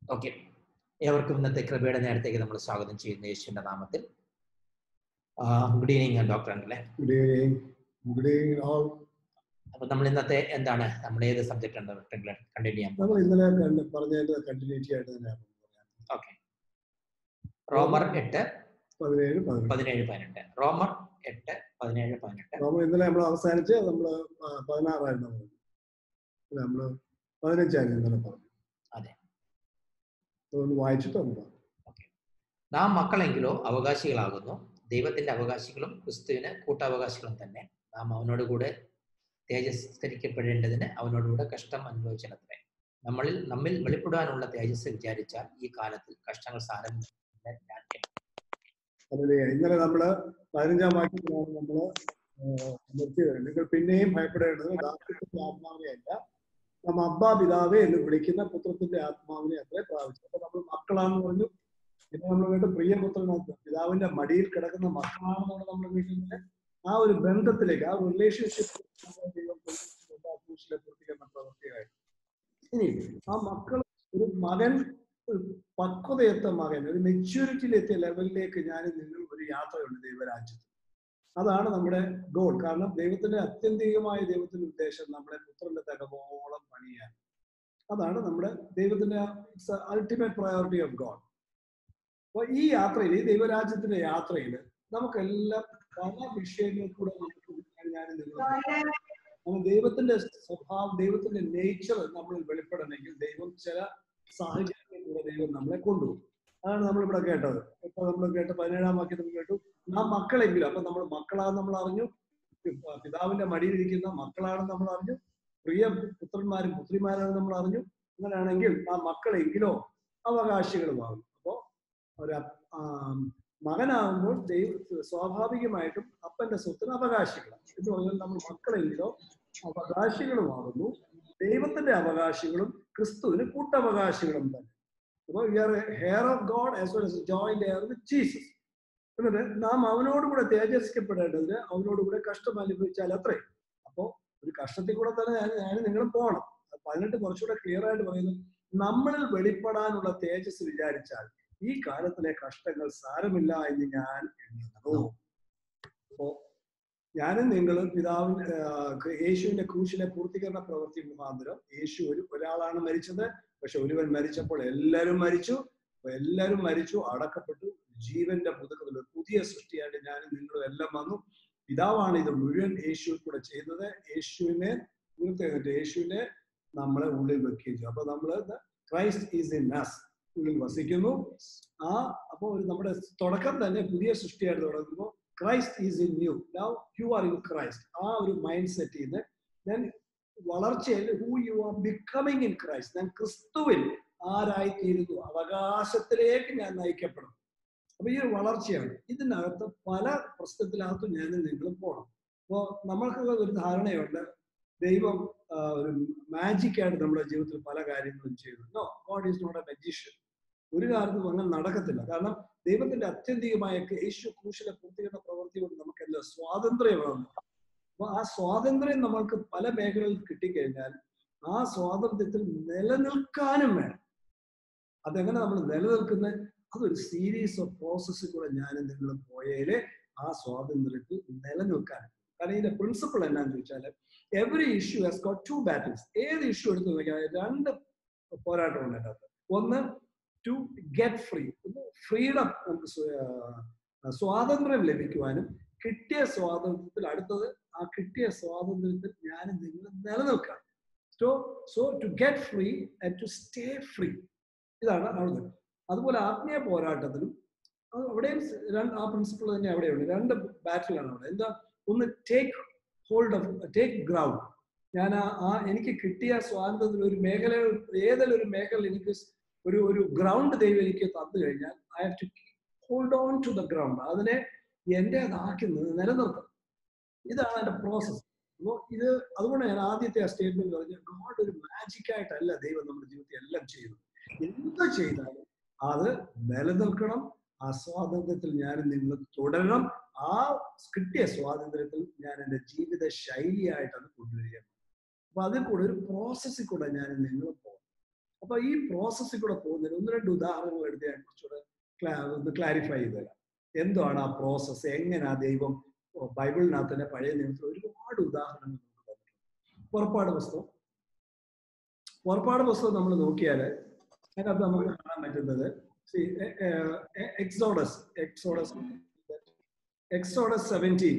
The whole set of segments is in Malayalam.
ഓക്കെ ഏവർക്കും ഇന്നത്തെ കൃപയുടെ നേരത്തേക്ക് നമ്മൾ സ്വാഗതം ചെയ്യുന്നു യേശുവിന്റെ നാമത്തിൽ ഗുഡ് ഈവനിങ് ഡോക്ടർ അല്ലേ Good evening. Good evening all. അപ്പൊ നമ്മൾ ഇന്നത്തെ എന്താണ് നമ്മുടെ ഏത് സബ്ജക്ട് ഉണ്ട് കണ്ടിന്യൂ ചെയ്യാം നമ്മൾ ഇന്നലെ കണ്ട് പറഞ്ഞതിന്റെ കണ്ടിന്യൂറ്റി ആയിട്ട് തന്നെയാണ് പറയാം ഓക്കെ റോമർ എട്ട് പതിനേഴ് പതിനെട്ട് പതിനേഴ് പതിനെട്ട് റോമർ എട്ട് പതിനേഴ് പതിനെട്ട് നമ്മൾ ഇന്നലെ നമ്മൾ അവസാനിച്ച് നമ്മൾ പതിനാറായിരുന്നു പറഞ്ഞത് നമ്മൾ പതിനഞ്ചായിരുന്നു ഇന്നലെ പറഞ്ഞു അതെ. അതൊന്ന് വായിച്ചിട്ട് ഒന്ന് പറഞ്ഞു നാം മക്കളെങ്കിലോ അവകാശികളാകുന്നു ദൈവത്തിന്റെ അവകാശികളും ക്രിസ്തുവിന് കൂട്ടാവകാശികളും തന്നെ നാം അവനോട് കൂടെ തേജസ്കരിക്കപ്പെടേണ്ടതിന് അവനോടുകൂടെ കഷ്ടം അനുഭവിച്ചത്രേ നമ്മളിൽ നമ്മിൽ വെളിപ്പെടാനുള്ള തേജസ് വിചാരിച്ചാൽ ഈ കാലത്തിൽ കഷ്ടങ്ങൾ സാരം അതിലെ ഇന്നലെ നമ്മള് പതിനഞ്ചാം വാക്യത്തിലാണ് നമ്മള് ആഹ് നിർത്തിയത് നിങ്ങൾ പിന്നെയും ഭയപ്പെടേണ്ടത് ദാസ്യത്തിന്റെ ആത്മാവിനെ അല്ല നമ്മ അബ്ബാ പിതാവേ എന്ന് വിളിക്കുന്ന പുത്രത്തിന്റെ ആത്മാവിനെ അത്രേ പ്രാപിച്ചു അപ്പൊ നമ്മൾ മക്കളാണെന്ന് പറഞ്ഞു പിന്നെ നമ്മൾ കേട്ട് പ്രിയപുത്രനാണ് പിതാവിന്റെ മടിയിൽ കിടക്കുന്ന മക്കളാണെന്നാണ് നമ്മൾ കേൾക്കുന്നത് ആ ഒരു ബന്ധത്തിലേക്ക് ആ റിലേഷൻഷിപ്പ് പൂർത്തീകരണ പ്രവൃത്തിയായിട്ട് ഇനി ആ മക്കൾ ഒരു മകൻ ഒരു പക്വതയെത്ത മകൻ ഒരു മെച്യൂരിറ്റിയിലെത്തിയ ലെവലിലേക്ക് ഞാൻ നിങ്ങൾ ഒരു യാത്രയുണ്ട് ദൈവരാജ്യത്ത് അതാണ് നമ്മുടെ ഗോൾ കാരണം ദൈവത്തിന്റെ അത്യന്തികമായ ദൈവത്തിന്റെ ഉദ്ദേശം നമ്മുടെ പുത്രന്റെ തകവോളം പണിയാൻ അതാണ് നമ്മുടെ ദൈവത്തിന്റെ അൾട്ടിമേറ്റ് പ്രയോറിറ്റി ഓഫ് ഗോഡ് അപ്പൊ ഈ യാത്രയിൽ ഈ ദൈവരാജ്യത്തിന്റെ യാത്രയിൽ നമുക്കെല്ലാം പല വിഷയങ്ങളിൽ കൂടെ നമുക്ക് ഞാൻ നിങ്ങൾ നമ്മൾ ദൈവത്തിന്റെ സ്വഭാവം ദൈവത്തിന്റെ നേച്ചർ നമ്മളിൽ വെളിപ്പെടണമെങ്കിൽ ദൈവം ചില സാഹചര്യങ്ങളിലൂടെ ദൈവം നമ്മളെ കൊണ്ടുപോകും അതാണ് നമ്മളിവിടെ കേട്ടത് ഇപ്പൊ നമ്മൾ കേട്ട പതിനേഴാം വാക്യത്തിൽ കേട്ടു നാം മക്കളെങ്കിലും അപ്പൊ നമ്മൾ മക്കളാണെന്ന് നമ്മൾ അറിഞ്ഞു പിതാവിന്റെ മടിയിലിരിക്കുന്ന മക്കളാണെന്ന് നമ്മൾ അറിഞ്ഞു പ്രിയ പുത്രന്മാരും പുത്രിമാരാണെന്ന് നമ്മൾ അറിഞ്ഞു അങ്ങനെയാണെങ്കിൽ ആ മക്കളെങ്കിലോ അവകാശികളുമാകും അപ്പോ ഒരു മകനാകുമ്പോൾ ദൈവ സ്വാഭാവികമായിട്ടും അപ്പന്റെ സ്വത്തിന് അവകാശികളാണ് എന്ന് പറഞ്ഞാൽ നമ്മൾ മക്കളെങ്കിലോ അവകാശികളുമാകുന്നു ദൈവത്തിന്റെ അവകാശികളും ക്രിസ്തുവിന് കൂട്ടവകാശികളും തന്നെ അപ്പോൾ we are heir of God as well as joint heir with Jesus എന്നിട്ട് നാം അവനോടുകൂടെ തേജസ്കപ്പെടേണ്ടതിന് അവനോടുകൂടെ കഷ്ടം അനുഭവിച്ചാൽ അത്രേ അപ്പോ ഒരു കഷ്ടത്തിൽ കൂടെ തന്നെ ഞാൻ ഞാൻ നിങ്ങൾ പോകണം പതിനെട്ട് കുറച്ചുകൂടെ ക്ലിയർ ആയിട്ട് പറയുന്നു നമ്മളിൽ വെളിപ്പെടാനുള്ള തേജസ് വിചാരിച്ചാൽ ഈ കാലത്തിലെ കഷ്ടങ്ങൾ സാരമില്ല എന്ന് ഞാൻ എണ്ണുന്നു അപ്പോ ഞാനും നിങ്ങൾ പിതാവിന് യേശുവിന്റെ ക്രൂശിലെ പൂർത്തീകരണ പ്രവൃത്തി മുഖാന്തരം യേശു ഒരു ഒരാളാണ് മരിച്ചത് പക്ഷെ ഒരുവൻ മരിച്ചപ്പോൾ എല്ലാവരും മരിച്ചു അപ്പൊ എല്ലാവരും മരിച്ചു അടക്കപ്പെട്ടു ജീവന്റെ പുതുക്കത്തിൽ ഒരു പുതിയ സൃഷ്ടിയായിട്ട് ഞാനും നിങ്ങളും എല്ലാം വന്നു പിതാവാണ് ഇത് മുഴുവൻ യേശു കൂടെ ചെയ്യുന്നത് യേശുവിനെ യേശുവിനെ നമ്മളെ ഉള്ളിൽ വെക്കുകയും ചെയ്യും അപ്പൊ നമ്മള് ക്രൈസ്റ്റ് ഈസ് ഇൻ നസ് ഉള്ളിൽ വസിക്കുന്നു ആ അപ്പൊ ഒരു നമ്മുടെ തുടക്കം തന്നെ പുതിയ സൃഷ്ടിയായിട്ട് തുടങ്ങുമ്പോൾ Christ is in you now you are in Christ ആ ഒരു മൈൻഡ് സെറ്റ് ചെയ്ത് ഞാൻ വളർച്ചയിൽ who you are becoming in Christ ഞാൻ ക്രിസ്തുവിൽ ആരായിത്തീരുന്നു അവകാശത്തിലേക്ക് ഞാൻ നയിക്കപ്പെടും അപ്പൊ ഈ ഒരു വളർച്ചയാണ് ഇതിനകത്ത് പല പ്രശ്നത്തിനകത്തും ഞാൻ നിങ്ങളും പോകണം അപ്പോൾ നമ്മൾക്ക് ഒരു ധാരണയുണ്ട് ദൈവം ഒരു മാജിക് ആയിട്ട് നമ്മുടെ ജീവിതത്തിൽ പല കാര്യങ്ങളും ചെയ്തു no God is not a magician ഒരു കാലത്തും അങ്ങനെ നടക്കത്തില്ല കാരണം ദൈവത്തിന്റെ അത്യന്തികമായ യേശു ക്രൂശിലെ പൂർത്തീകരണ പ്രവൃത്തി കൊണ്ട് നമുക്കെല്ലാം സ്വാതന്ത്ര്യമാണ് അപ്പൊ ആ സ്വാതന്ത്ര്യം നമ്മൾക്ക് പല മേഖലകളിൽ കിട്ടിക്കഴിഞ്ഞാൽ ആ സ്വാതന്ത്ര്യത്തിൽ നിലനിൽക്കാനും വേണം അതെങ്ങനെ നമ്മൾ നിലനിൽക്കുന്ന അതൊരു സീരീസ് ഓഫ് പ്രോസസ്സിൽ കൂടെ ഞാനും നിങ്ങളും പോയാലേ ആ സ്വാതന്ത്ര്യത്തിൽ നിലനിൽക്കാൻ കാരണം ഇതിന്റെ പ്രിൻസിപ്പിൾ എന്നാന്ന് ചോദിച്ചാൽ every issue has got two battles ഏത് ഇഷ്യൂ എടുത്തു നോക്കിയാൽ രണ്ട് പോരാട്ടമുണ്ട് അതിനകത്ത് ഒന്ന് ടു ഗെറ്റ് ഫ്രീ ഫ്രീഡം നമുക്ക് സ്വാതന്ത്ര്യം ലഭിക്കുവാനും കിട്ടിയ സ്വാതന്ത്ര്യത്തിൽ അടുത്തത് ആ കിട്ടിയ സ്വാതന്ത്ര്യത്തിൽ ഞാൻ നിങ്ങൾ നിലനിൽക്കാം so so to get free and to stay free ഇതാണ് അവിടുന്ന് അതുപോലെ ആത്മീയ പോരാട്ടത്തിലും അത് അവിടെയും രണ്ട് ആ പ്രിൻസിപ്പിൾ തന്നെ അവിടെയുണ്ട് രണ്ട് ബാറ്റിലാണ് അവിടെ എന്താ ഒന്ന് take hold of take ground ഞാൻ ആ എനിക്ക് കിട്ടിയ സ്വാതന്ത്ര്യത്തിൽ ഒരു മേഖല ഏതെങ്കിലും ഒരു മേഖല എനിക്ക് ഒരു ഒരു ഗ്രൗണ്ട് ദൈവം എനിക്ക് തന്നു കഴിഞ്ഞാൽ I have to hold on to the ground അതിനെ എൻ്റെതാക്കി നിലനിർത്തണം ഇതാണ് എൻ്റെ പ്രോസസ്സ് അപ്പോൾ ഇത് അതുകൊണ്ട് ഞാൻ ആദ്യത്തെ ആ സ്റ്റേറ്റ്മെന്റ് പറഞ്ഞ ഗോഡ് ഒരു മാജിക് ആയിട്ടല്ല ദൈവം നമ്മുടെ ജീവിതത്തിൽ എല്ലാം ചെയ്യുന്നത് എന്ത് ചെയ്താലും അത് നിലനിൽക്കണം ആ സ്വാതന്ത്ര്യത്തിൽ ഞാൻ നിങ്ങൾ തുടരണം ആ കിട്ടിയ സ്വാതന്ത്ര്യത്തിൽ ഞാൻ എൻ്റെ ജീവിത ശൈലിയായിട്ട് അത് കൊണ്ടുവരികയാണ് അപ്പൊ അതിൽ കൂടെ ഒരു പ്രോസസ്സിൽ കൂടെ ഞാൻ നിങ്ങൾ പോകും അപ്പൊ ഈ പ്രോസസ്സിൽ കൂടെ പോകുന്നതിന് ഒന്ന് രണ്ട് ഉദാഹരണങ്ങൾ എടുത്ത് ഞാൻ കുറച്ചുകൂടെ ക്ലാ- ഒന്ന് ക്ലാരിഫൈ ചെയ്ത് തരാം എന്താണ് ആ പ്രോസസ്സ് എങ്ങനെയാ ദൈവം ഓ, ബൈബിളിനകത്ത് തന്നെ പഴയ നിയമത്തിൽ ഒരുപാട് ഉദാഹരണങ്ങൾ നമുക്ക് തന്നിട്ടുണ്ട് പുറപ്പാട് പുസ്തകം പുറപ്പാട് പുസ്തകം നമ്മൾ നോക്കിയാൽ അതിനകത്ത് നമുക്ക് കാണാൻ പറ്റുന്നത് എക്സോഡസ് എക്സോഡസ് എക്സോഡസ് സെവൻറ്റീൻ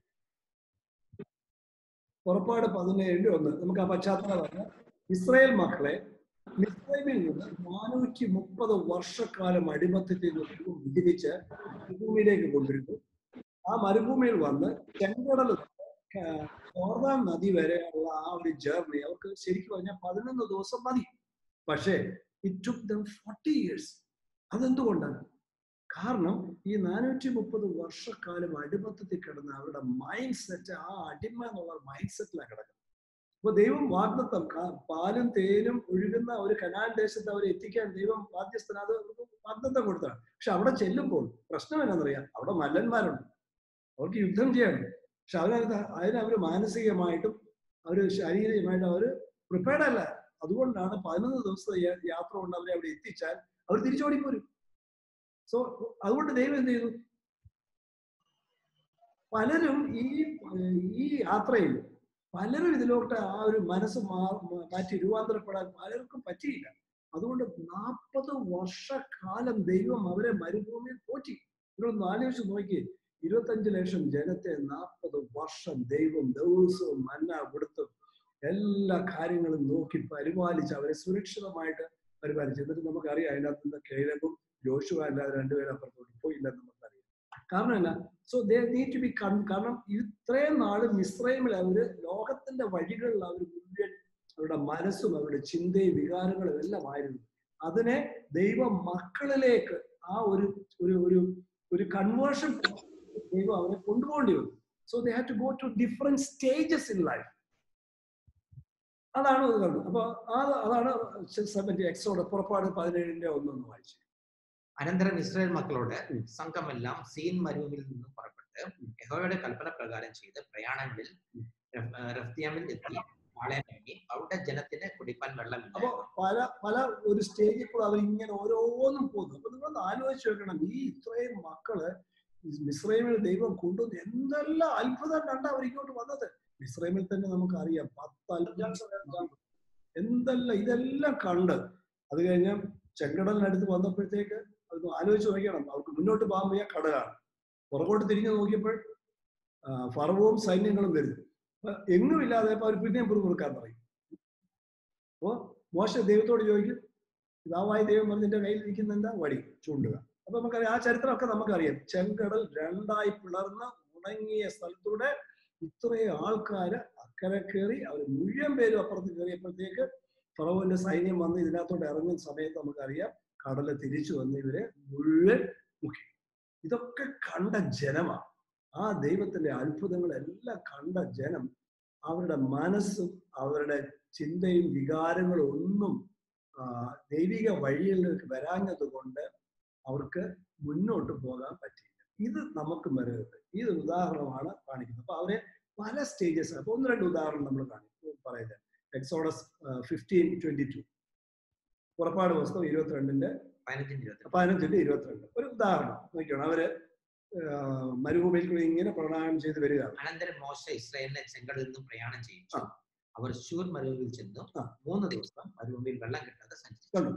പുറപ്പാട് പതിനേഴിന്റെ ഒന്ന് നമുക്ക് ആ പശ്ചാത്തലം പറഞ്ഞാൽ ഇസ്രായേൽ മക്കളെ മിസ്രൈമിൽ നിന്ന് നാനൂറ്റി മുപ്പത് വർഷക്കാലം അടിമത്തത്തിൽ നിന്ന് വിടിവിച്ച് മരുഭൂമിയിലേക്ക് കൊണ്ടിരുന്നു ആ മരുഭൂമിയിൽ വന്ന് ചെങ്കടൽ ജോർദാൻ നദി വരെയുള്ള ആ ഒരു ജേർണി അവർക്ക് ശരിക്കും പറഞ്ഞാൽ പതിനൊന്ന് ദിവസം മതി പക്ഷേ it took them forty years അതെന്തുകൊണ്ടാണ് കാരണം ഈ നാനൂറ്റി മുപ്പത് വർഷക്കാലം അടിമത്തത്തിൽ കിടന്ന അവരുടെ മൈൻഡ് സെറ്റ് ആ അടിമ എന്നുള്ള മൈൻഡ് സെറ്റിലാണ് കിടക്കുന്നത് അപ്പൊ ദൈവം വാഗ്ദത്തം കാ- പാലും തേനും ഒഴുകുന്ന ഒരു കനാൻ ദേശത്ത് അവരെ എത്തിക്കാൻ ദൈവം ബാധ്യസ്ഥന അത് അവർക്ക് വാഗ്ദത്തം കൊടുത്താണ് പക്ഷെ അവിടെ ചെല്ലുമ്പോൾ പ്രശ്നം എന്നാണെന്നറിയാം അവിടെ മല്ലന്മാരുണ്ട് അവർക്ക് യുദ്ധം ചെയ്യണം പക്ഷെ അവരത് അതിന് അവർ മാനസികമായിട്ടും അവർ ശാരീരികമായിട്ടും അവർ പ്രിപ്പയർഡ് അല്ല അതുകൊണ്ടാണ് പതിനൊന്ന് ദിവസത്തെ യാ- യാത്ര കൊണ്ട് അവരെ അവിടെ എത്തിച്ചാൽ അവർ തിരിച്ചോടി പോരും സോ അതുകൊണ്ട് ദൈവം എന്ത് ചെയ്തു പലരും ഈ ഈ യാത്രയിൽ പലരും ഇതിലോട്ട് ആ ഒരു മനസ്സ് മാ- മാ- മാറ്റി രൂപാന്തരപ്പെടാൻ പലർക്കും പറ്റിയില്ല അതുകൊണ്ട് നാൽപ്പത് വർഷക്കാലം ദൈവം അവരെ മരുഭൂമിയിൽ പോറ്റി ഇവരൊന്ന് ആലോചിച്ച് നോക്കി ഇരുപത്തഞ്ച് ലക്ഷം ജനത്തെ നാൽപ്പത് വർഷം ദൈവം ദിവസവും മന്ന കൊടുത്തും എല്ലാ കാര്യങ്ങളും നോക്കി പരിപാലിച്ച് അവരെ സുരക്ഷിതമായിട്ട് പരിപാലിച്ചു എന്നിട്ട് നമുക്കറിയാം അതിനകത്ത് നിന്ന് കേരളവും ജോഷുവ അല്ലാതെ രണ്ടുപേരും അപ്പുറത്തോട്ട് പോയില്ലെന്ന് നമുക്കറിയാം കാരണം എന്നാ so they need to be കാരണം ഇത്രയും നാള് മിശ്രൈമിൽ അവര് ലോകത്തിന്റെ വഴികളിൽ അവർ മുഴുവൻ അവരുടെ മനസ്സും അവരുടെ ചിന്തയും വികാരങ്ങളും എല്ലാം ആയിരുന്നു അതിനെ ദൈവ മക്കളിലേക്ക് ആ ഒരു ഒരു ഒരു ഒരു കൺവേർഷൻ ദൈവം അവരെ കൊണ്ടുപോകേണ്ടി വന്നു so they have to go to different stages in life അതാണ് ഇത് കണ്ടത് അപ്പൊ ആ അതാണ് സെവന്റി എക്സോട് പുറപ്പാട് പതിനേഴിന്റെ ഒന്നൊന്ന് വായിച്ചു അനന്തരം ഇസ്രായേൽ മക്കളോട് ഉം. സംഘമെല്ലാം സീൻ മരുഭൂമിയിൽ നിന്നും പുറപ്പെട്ട് യഹോവയുടെ കൽപ്പന പ്രകാരം ചെയ്ത് പ്രയാണങ്ങളിൽ ഉം. രഫ്- ആ, റഫ്തിയാമിൽ എത്തി പാളയം ഇറങ്ങി അവിടെ ജനത്തിന് കുടിപ്പാൻ വെള്ളമില്ല അപ്പൊ പല പല ഒരു സ്റ്റേജിൽ കൂടെ അവർ ഇങ്ങനെ ഓരോന്നും പോകുന്നു അപ്പൊ നിങ്ങളൊന്ന് ആലോചിച്ച് വെക്കണം ഈ ഇത്രയും മക്കള് മിശ്രൈമിൽ ദൈവം കൊണ്ടുവന്ന് എന്തെല്ലാം അത്ഭുതം കണ്ട അവർ ഇങ്ങോട്ട് വന്നത് മിശ്രൈമിൽ തന്നെ നമുക്ക് അറിയാം പത്ത് അത്ഭുതം എന്തെല്ലാം ഇതെല്ലാം കണ്ട് അത് കഴിഞ്ഞ് ചെങ്കടലിനടുത്ത് വന്നപ്പോഴത്തേക്ക് അതൊന്ന് ആലോചിച്ച് നോക്കണം അവർക്ക് മുന്നോട്ട് പോകാൻ വയ്യ കടലാണ് പുറകോട്ട് തിരിഞ്ഞു നോക്കിയപ്പോൾ ആ, ഫറവവും സൈന്യങ്ങളും വരുന്നു അപ്പൊ എങ്ങുമില്ലാതെ അവർ പിന്നെയും പുറകുറുക്കാൻ പറയും അപ്പോ മോശ ദൈവത്തോട് ചോദിക്കും പിതാവായ ദൈവം പറഞ്ഞ് നിന്റെ കയ്യിൽ ഇരിക്കുന്ന എന്താ വടി ചൂണ്ടുക അപ്പൊ നമുക്കറിയാം ആ ചരിത്രമൊക്കെ നമുക്കറിയാം ചെങ്കടൽ രണ്ടായി പിളർന്ന ഉണങ്ങിയ സ്ഥലത്തൂടെ ഇത്രയും ആൾക്കാര് അക്കരെ കയറി അവർ മുഴുവൻ പേരും അപ്പുറത്ത് കയറിയപ്പോഴത്തേക്ക് ഫറവോന്റെ സൈന്യം വന്ന് ഇതിനകത്തോട്ട് ഇറങ്ങുന്ന സമയത്ത് നമുക്കറിയാം കടല് തിരിച്ചു വന്ന് ഇവരെ മുഴുവൻ മുക്കി ഇതൊക്കെ കണ്ട ജനമാണ് ആ ദൈവത്തിന്റെ അത്ഭുതങ്ങളെല്ലാം കണ്ട ജനം അവരുടെ മനസ്സും അവരുടെ ചിന്തയും വികാരങ്ങളും ഒന്നും ആ, ദൈവിക വഴികളിലേക്ക് വരാഞ്ഞത് കൊണ്ട് അവർക്ക് മുന്നോട്ട് പോകാൻ പറ്റിയില്ല ഇത് നമുക്ക് വരരുത് ഇത് ഉദാഹരണമാണ് കാണിക്കുന്നത് അപ്പൊ അവരെ പല സ്റ്റേജസ് അപ്പൊ ഒന്ന് രണ്ട് ഉദാഹരണം നമ്മൾ കാണിക്കും പറയുന്നത് എക്സോഡസ് ഫിഫ്റ്റീൻ ട്വന്റി ടു പുറപ്പാട് പുസ്തകം ഇരുപത്തിരണ്ടിന്റെ പതിനഞ്ചിന് ഇരുപത്തി പതിനഞ്ചിന്റെ ഇരുപത്തിരണ്ട് ഒരു ഉദാഹരണം നോക്കിയാണ് അവര് ആ, മരുഭൂമിയിൽ കൂടി ഇങ്ങനെ പ്രണാമം ചെയ്ത് വരികയാണ് അനന്തരം മോശ ഇസ്രായേലിനെ ചെങ്കടലിൽ നിന്നും പ്രയാണം ചെയ്യിച്ചു ആ. അവർ ഷൂർ മരുഭൂമിയിൽ ചെന്നു ആ. മൂന്ന് ദിവസം മരുഭൂമിയിൽ വെള്ളം കിട്ടാതെ സഞ്ചരിച്ചു കണ്ടു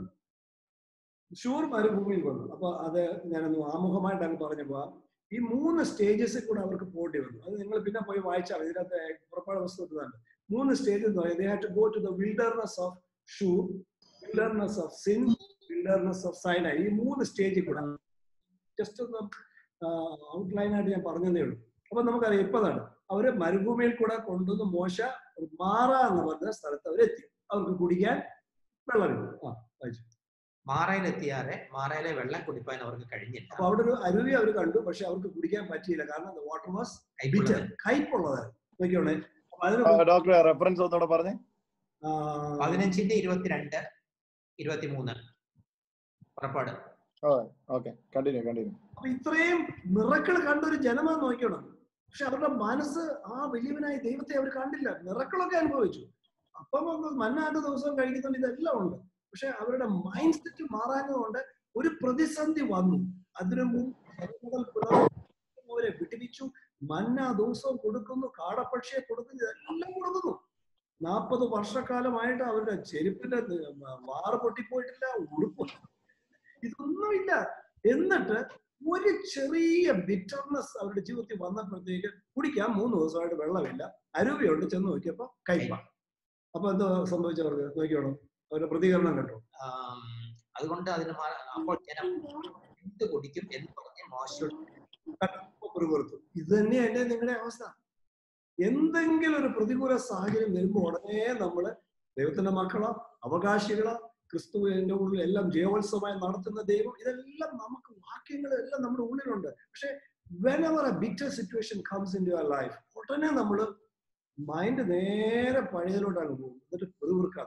ഷൂർ മരുഭൂമിയിൽ വന്നു അപ്പൊ അത് ഞാനൊന്ന് ആമുഖമായിട്ട് അങ്ങ് പറഞ്ഞപ്പോ ഈ മൂന്ന് സ്റ്റേജസിൽ കൂടെ അവർക്ക് പോകേണ്ടി വന്നു അത് നിങ്ങൾ പിന്നെ പോയി വായിച്ചാൽ ഇതിനകത്ത് പുറപ്പാട് പുസ്തകത്തിലാണ് മൂന്ന് സ്റ്റേജ് എന്ന് പറയുന്നത് they have to go to the wilderness of Shur wilderness of Sin wilderness of Sinai ഈ മൂന്ന് സ്റ്റേജിൽ കൂടെ ജസ്റ്റ് ഒന്ന് ഔട്ട്ലൈൻ ആയിട്ട് ഞാൻ പറഞ്ഞതേ ഉള്ളൂ അപ്പൊ നമുക്കറിയാം ഇപ്പതാണ് അവര് മരുഭൂമിയിൽ കൂടെ കൊണ്ടുവന്ന് മോശ മാറ എന്ന് പറഞ്ഞ സ്ഥലത്ത് അവരെത്തി അവർക്ക് കുടിക്കാൻ വെള്ളമില്ല ആ വായിച്ചു മാറയിലെത്തിയാറെ മാറയിലെ വെള്ളം കുടിപ്പാൻ അവർക്ക് കഴിഞ്ഞില്ല അപ്പൊ അവിടെ ഒരു അരുവി അവർ കണ്ടു പക്ഷെ അവർക്ക് കുടിക്കാൻ പറ്റിയില്ല കാരണം വാട്ടർ വാസ് കൈപ്പുള്ളത് ബിറ്റർ കയ്പുള്ളതായിരുന്നു നോക്കിയോണേ അപ്പൊ അതിന് ഡോക്ടർ റെഫറൻസ് ഒന്നുകൂടെ പറഞ്ഞേ ആ, പതിനഞ്ചിന്റെ ഇരുപത്തിരണ്ട് ഇരുപത്തിമൂന്ന് പുറപ്പാട് ഓക്കെ കണ്ടിന്യൂ കണ്ടിന്യൂ അപ്പൊ ഇത്രയും മിറക്കൾ കണ്ട ഒരു ജനമാണ് നോക്കിയോണം പക്ഷെ അവരുടെ മനസ്സ് ആ വലിയവനായ ദൈവത്തെ അവർ കണ്ടില്ല മിറക്കളൊക്കെ അനുഭവിച്ചു അപ്പം മന്നാണ്ട് ദിവസം കഴിക്കുന്നുണ്ട് ഇതെല്ലാം ഉണ്ട് പക്ഷെ അവരുടെ മൈൻഡ് സെറ്റ് മാറാഞ്ഞതുകൊണ്ട് ഒരു പ്രതിസന്ധി വന്നു അതിനു മുമ്പ് കരിമുതൽ പിളർന്നു അവരെ വിടുവിച്ചു മന്ന ദിവസവും കൊടുക്കുന്നു കാടപ്പക്ഷിയെ കൊടുക്കുന്നു ഇതെല്ലാം കൊടുക്കുന്നു നാൽപ്പത് വർഷക്കാലമായിട്ട് അവരുടെ ചെരുപ്പിന്റെ വാറ് പൊട്ടിപ്പോയിട്ടില്ല ഉടുപ്പ് ഇതൊന്നുമില്ല എന്നിട്ട് ഒരു ചെറിയ ബിറ്റർനെസ് അവരുടെ ജീവിതത്തിൽ വന്നപ്പോഴത്തേക്ക് കുടിക്കാൻ മൂന്ന് ദിവസമായിട്ട് വെള്ളമില്ല അരുവിയുണ്ട് ചെന്ന് നോക്കിയപ്പോ കയ്പ അപ്പൊ എന്താ സംഭവിച്ചവർക്ക് നോക്കിയോണം അവരുടെ പ്രതികരണം കേട്ടോ ആം, അതുകൊണ്ട് അതിന് മാ- അപ്പോൾ ജനം എന്ത് കുടിക്കും എന്ന് പറഞ്ഞ് മോശയോട് പുറത്തു ഇത് തന്നെയല്ലേ നിങ്ങളുടെ അവസ്ഥ എന്തെങ്കിലും ഒരു പ്രതികൂല സാഹചര്യം വരുമ്പോൾ ഉടനെ നമ്മള് ദൈവത്തിന്റെ മക്കളാ അവകാശികളാ ക്രിസ്തുവിന്റെ ഉള്ളിൽ എല്ലാം ജയോത്സവമായി നടത്തുന്ന ദൈവം ഇതെല്ലാം നമുക്ക് വാക്യങ്ങൾ എല്ലാം നമ്മുടെ ഉള്ളിലുണ്ട് പക്ഷെ when ever a bitter situation comes in your life ഉടനെ നമ്മൾ മൈൻഡ് നേരെ പഴയതിലോട്ടാണ് പോകും എന്നിട്ട് പെറുവിറുക്കാൻ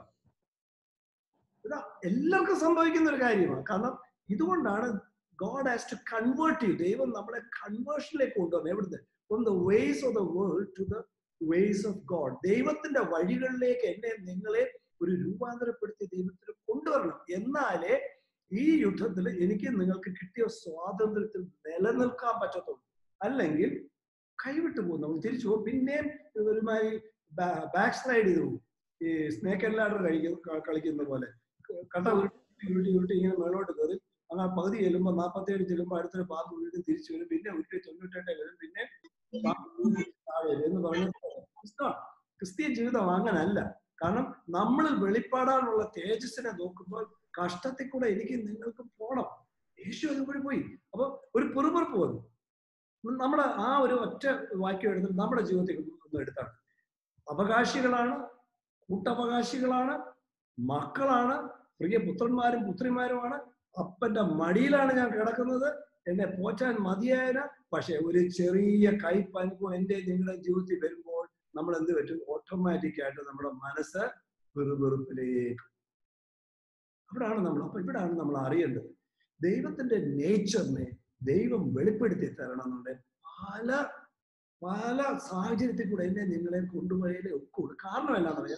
ഇതാ എല്ലാവർക്കും സംഭവിക്കുന്ന ഒരു കാര്യമാണ് കാരണം ഇതുകൊണ്ടാണ് God has to convert you ദൈവം നമ്മളെ കൺവേർഷനിലേക്ക് കൊണ്ടുവന്നു എവിടുന്ന് from the ways of the world to the ways of God ദൈവത്തിന്റെ വഴികളിലേക്ക് എന്നെ നിങ്ങളെ ഒരു രൂപാന്തരപ്പെടുത്തി ദൈവത്തിന് കൊണ്ടുവരണം എന്നാലേ ഈ യുദ്ധത്തിൽ എനിക്ക് നിങ്ങൾക്ക് കിട്ടിയ സ്വാതന്ത്ര്യത്തിൽ നിലനിൽക്കാൻ പറ്റത്തുള്ളൂ അല്ലെങ്കിൽ കൈവിട്ടു പോകും നമ്മൾ തിരിച്ചു പോകും പിന്നെയും ഒരുമാതിരി ബാക്ക് സ്ലൈഡ് ചെയ്തു പോകും ഈ സ്നേക്ക് ആൻഡ് ലാഡർ കഴിക്കുന്ന കളിക്കുന്ന പോലെ കട്ട ഉരുട്ടി ഉരുട്ടി ഉരുട്ടി ഇങ്ങനെ മേളോട്ട് കയറി അങ്ങനെ പകുതി ചെല്ലുമ്പോൾ നാൽപ്പത്തേഴ് ചെല്ലുമ്പോൾ അടുത്തൊരു പാമ്പ് വീണ്ടും തിരിച്ചു വരും പിന്നെ ഉരുട്ടി തൊണ്ണൂറ്റെട്ട് വരും പിന്നെ പാമ്പ് വീണ്ടും താഴെ വരും എന്ന് പറഞ്ഞ ക്രിസ്ത്യൻ ജീവിതം അങ്ങനല്ല കാരണം നമ്മൾ വെളിപ്പാടാനുള്ള തേജസ്സിനെ നോക്കുമ്പോൾ കഷ്ടത്തിൽ കൂടെ എനിക്ക് നിങ്ങൾക്ക് പോണം യേശു അതുകൂടി പോയി അപ്പൊ ഒരു പെറുപെറുപ്പ് വന്നു നമ്മൾ ആ ഒരു ഒറ്റ വാക്യം എടുത്തിട്ട് നമ്മുടെ ജീവിതത്തിൽ ഒന്ന് എടുത്താണ് അവകാശികളാണ് കൂട്ടവകാശികളാണ് മക്കളാണ് പ്രിയ പുത്രന്മാരും പുത്രിമാരുമാണ് അപ്പന്റെ മടിയിലാണ് ഞാൻ കിടക്കുന്നത് എന്നെ പോറ്റാൻ മതിയായന പക്ഷെ ഒരു ചെറിയ കയ്പ് അനുഭവം എന്റെ നിങ്ങളുടെ ജീവിതത്തിൽ വരുമ്പോൾ നമ്മൾ എന്ത് പറ്റും ഓട്ടോമാറ്റിക് ആയിട്ട് നമ്മുടെ മനസ്സ് വെറുവെറുപ്പിലേക്ക് അവിടാണ് നമ്മൾ അപ്പൊ ഇവിടാണ് നമ്മൾ അറിയേണ്ടത് ദൈവത്തിന്റെ നേച്ചറിനെ ദൈവം വെളിപ്പെടുത്തി തരണം എന്നുണ്ടെങ്കിൽ പല പല സാഹചര്യത്തിൽ കൂടെ എന്നെ നിങ്ങളെ കൊണ്ടുപോയാലേ ഒക്കുള്ളൂ കാരണം എന്നാന്ന് പറയാം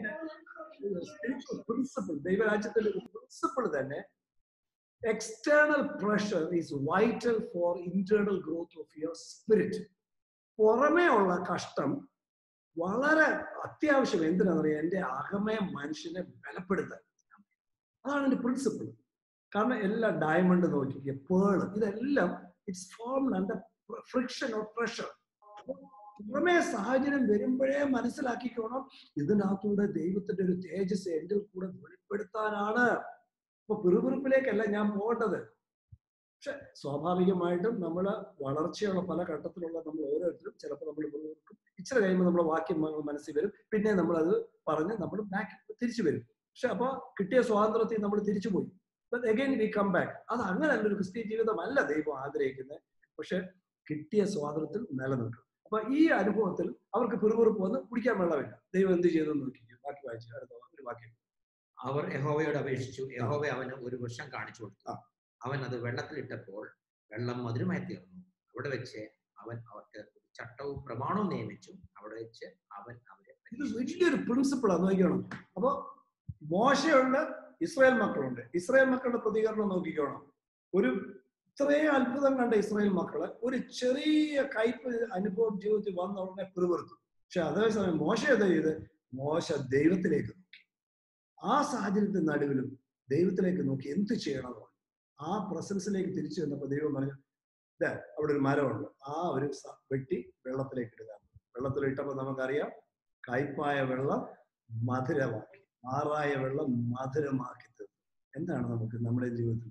പ്രിൻസിപ്പിൾ ദൈവരാജ്യത്തിന്റെ ഒരു പ്രിൻസിപ്പിൾ തന്നെ external pressure is vital for internal growth of your spirit പുറമേ ഉള്ള കഷ്ടം വളരെ അത്യാവശ്യം എന്തിനാണെന്നറിയാം എൻ്റെ അകമയ മനുഷ്യനെ ബലപ്പെടുത്താൻ അതാണ് എൻ്റെ പ്രിൻസിപ്പിൾ കാരണം എല്ലാ ഡയമണ്ട് നോക്കിക്കുക പേള് ഇതെല്ലാം it's form under friction of pressure പുറമേ സാഹചര്യം വരുമ്പോഴേ മനസ്സിലാക്കിക്കോണം ഇതിനകത്തൂടെ ദൈവത്തിന്റെ ഒരു തേജസ് എൻ്റെ കൂടെ വെളിപ്പെടുത്താനാണ് ഇപ്പൊ പിറുപിറുപ്പിലേക്കല്ല ഞാൻ പോകേണ്ടത് പക്ഷെ സ്വാഭാവികമായിട്ടും നമ്മൾ വളർച്ചയുള്ള പല ഘട്ടത്തിലുള്ള നമ്മൾ ഓരോരുത്തരും ചിലപ്പോൾ നമ്മൾ പിറുപിറുക്കും ഇച്ചിരി കഴിയുമ്പോൾ നമ്മുടെ വാക്യം മ- മനസ്സിൽ വരും പിന്നെ നമ്മൾ അത് പറഞ്ഞ് നമ്മൾ ബാക്ക് തിരിച്ചു വരും പക്ഷെ അപ്പൊ കിട്ടിയ സ്വാതന്ത്ര്യത്തിൽ നമ്മൾ തിരിച്ചു പോയി അഗൈൻ വി കം ബാക്ക് അത് അങ്ങനല്ല ഒരു ക്രിസ്ത്യൻ ജീവിതമല്ല ദൈവം ആഗ്രഹിക്കുന്നത് പക്ഷെ കിട്ടിയ സ്വാതന്ത്ര്യത്തിൽ നിലനിൽക്കും അപ്പൊ ഈ അനുഭവത്തിൽ അവർക്ക് പിറുപിറുപ്പ് വന്ന് കുടിക്കാൻ വെള്ളമില്ല ദൈവം എന്ത് ചെയ്തെന്ന് നോക്കിക്കും ബാക്കി വായിച്ചു അടുത്ത ഒരു വാക്യം അവർ യഹോവയോട് അപേക്ഷിച്ചു യഹോവ അവന് ഒരു വൃക്ഷം കാണിച്ചു കൊടുത്തു ആ. അവൻ അത് വെള്ളത്തിലിട്ടപ്പോൾ വെള്ളം മധുരമായി തീർന്നു അവിടെ വെച്ച് അവൻ അവർക്ക് ഒരു ചട്ടവും പ്രമാണവും നിയമിച്ചു അവിടെ വെച്ച് അവൻ അവരെ ഇത് വലിയൊരു പ്രിൻസിപ്പിളാണ് നോക്കിക്കണം അപ്പൊ മോശയുണ്ട് ഇസ്രായേൽ മക്കളുണ്ട് ഇസ്രായേൽ മക്കളുടെ പ്രതികരണം നോക്കിക്കോണം ഒരു ഇത്രയും അത്ഭുതം കണ്ട ഇസ്രായേൽ മക്കള് ഒരു ചെറിയ കയ്പ് അനുഭവം ജീവിതത്തിൽ വന്ന ഉടനെ പിറുപിറുത്തു പക്ഷെ അതേസമയം മോശ എന്താ ചെയ്ത് മോശ ദൈവത്തിലേക്ക് നോക്കി ആ സാഹചര്യത്തിന്റെ നടുവിലും ദൈവത്തിലേക്ക് നോക്കി എന്ത് ചെയ്യണമെന്ന് ആ പ്രസൻസിലേക്ക് തിരിച്ചു വന്നപ്പോ ദൈവം പറഞ്ഞു ഇതാ അവിടെ ഒരു മരമുണ്ട് ആ ഒരു സ- വെട്ടി വെള്ളത്തിലേക്ക് ഇടുക വെള്ളത്തിലിട്ടപ്പോ നമുക്കറിയാം കയ്പായ വെള്ളം മധുരമാക്കി മാറായ വെള്ളം മധുരമാക്കി തീർന്നു എന്താണ് നമുക്ക് നമ്മുടെ ജീവിതത്തിൽ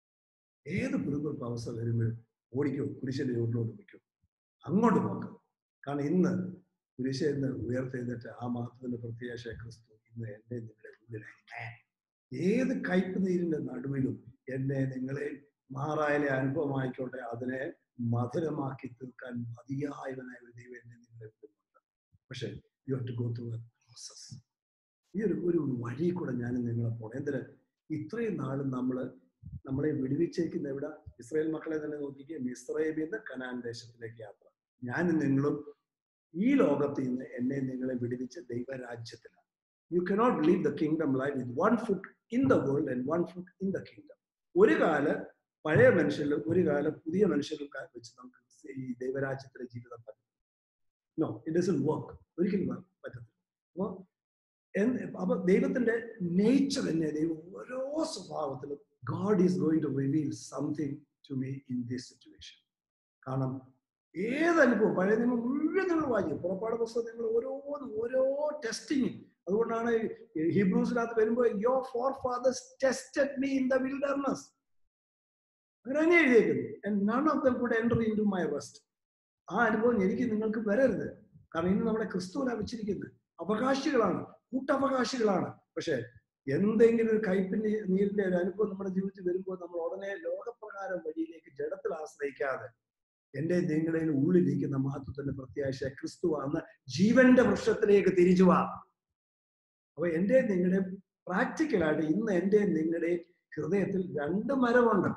ഏത് പിറുപിറുപ്പ് അവസ്ഥ വരുമ്പോഴും ഓടിക്കോ കുരിശന്റെ ചുവട്ടിലോട്ട് വയ്ക്കും അങ്ങോട്ട് നോക്കാം കാരണം ഇന്ന് കുരിശ എന്ന് ഉയർത്തെഴുന്നിട്ട് ആ മഹത്വത്തിന്റെ പ്രത്യാശ ക്രിസ്തു ഇന്ന് എന്നെ നിങ്ങളുടെ ഉള്ളിലായിരിക്കും ഏത് കയ്പ് നീരിന്റെ നടുവിലും എന്നെ നിങ്ങളെ മാറായാലെ അനുഭവമായിക്കോട്ടെ അതിനെ മധുരമാക്കി തീർക്കാൻ മതിയായവനായ ഒരു ദൈവം എന്നെ നിങ്ങളെ വിടുന്നുണ്ട് പക്ഷെ you have to go through a process ഈ ഒരു ഒരു വഴി കൂടെ ഞാൻ നിങ്ങളെ പോകണം എന്തിന് ഇത്രയും നാളും നമ്മള് നമ്മളെ വിടുവിച്ചേക്കുന്ന എവിടെ ഇസ്രായേൽ മക്കളെ തന്നെ നോക്കിക്കുക മിസ്രൈമിൽ നിന്ന് കനാൻ ദേശത്തിലേക്ക് യാത്ര ഞാനും നിങ്ങളും ഈ ലോകത്തിൽ നിന്ന് എന്നെ നിങ്ങളെ വിടുവിച്ച് ദൈവരാജ്യത്തിലാണ് you cannot live the kingdom life with one foot in the world and one foot in the kingdom ഒരു കാല പഴയ മനുഷ്യരിലും ഒരു കാല പുതിയ മനുഷ്യരിലും ക- വെച്ച് നമുക്ക് ഈ ദൈവരാജ്യത്തിലെ ജീവിതം പറ്റും നോ ഇറ്റ് ഡസൻ വർക്ക് ഒരിക്കലും വ- പറ്റത്തില്ല അപ്പൊ എന്ത് അപ്പൊ ദൈവത്തിന്റെ നേച്ചർ തന്നെ ദൈവം ഓരോ സ്വഭാവത്തിലും God is going to reveal something to me in this situation കാരണം ഏത് അനുഭവം പഴയ നിയമം മുഴുവൻ നിങ്ങൾ വായിക്കും പുറപ്പാട് പുസ്തകം നിങ്ങൾ ഓരോന്നും ഓരോ ടെസ്റ്റിങ് അതുകൊണ്ടാണ് ഹിബ്രൂസിനകത്ത് വരുമ്പോൾ your forefathers tested me in the wilderness അങ്ങനെ തന്നെ എഴുതിയേക്കുന്നു none of them could enter into my rest ആ അനുഭവം എനിക്ക് നിങ്ങൾക്ക് വരരുത് കാരണം ഇന്ന് നമ്മുടെ ക്രിസ്തുവിനാ വെച്ചിരിക്കുന്നത് അവകാശികളാണ് കൂട്ടവകാശികളാണ് പക്ഷെ എന്തെങ്കിലും ഒരു കയ്പിന്റെ നീരിന്റെ ഒരു അനുഭവം നമ്മുടെ ജീവിതത്തിൽ വരുമ്പോൾ നമ്മൾ ഉടനെ ലോകപ്രകാരം വഴിയിലേക്ക് ജഡത്തിൽ ആശ്രയിക്കാതെ എന്റെ നിങ്ങളിൽ ഉള്ളിലിരിക്കുന്ന മഹത്വത്തിന്റെ പ്രത്യാശ ക്രിസ്തുവാന്ന് ജീവന്റെ വൃക്ഷത്തിലേക്ക് തിരിച്ചു വാ അപ്പൊ എന്റെ നിങ്ങളുടെ പ്രാക്ടിക്കലായിട്ട് ഇന്ന് എന്റെ നിങ്ങളുടെ ഹൃദയത്തിൽ രണ്ട് മരമുണ്ട്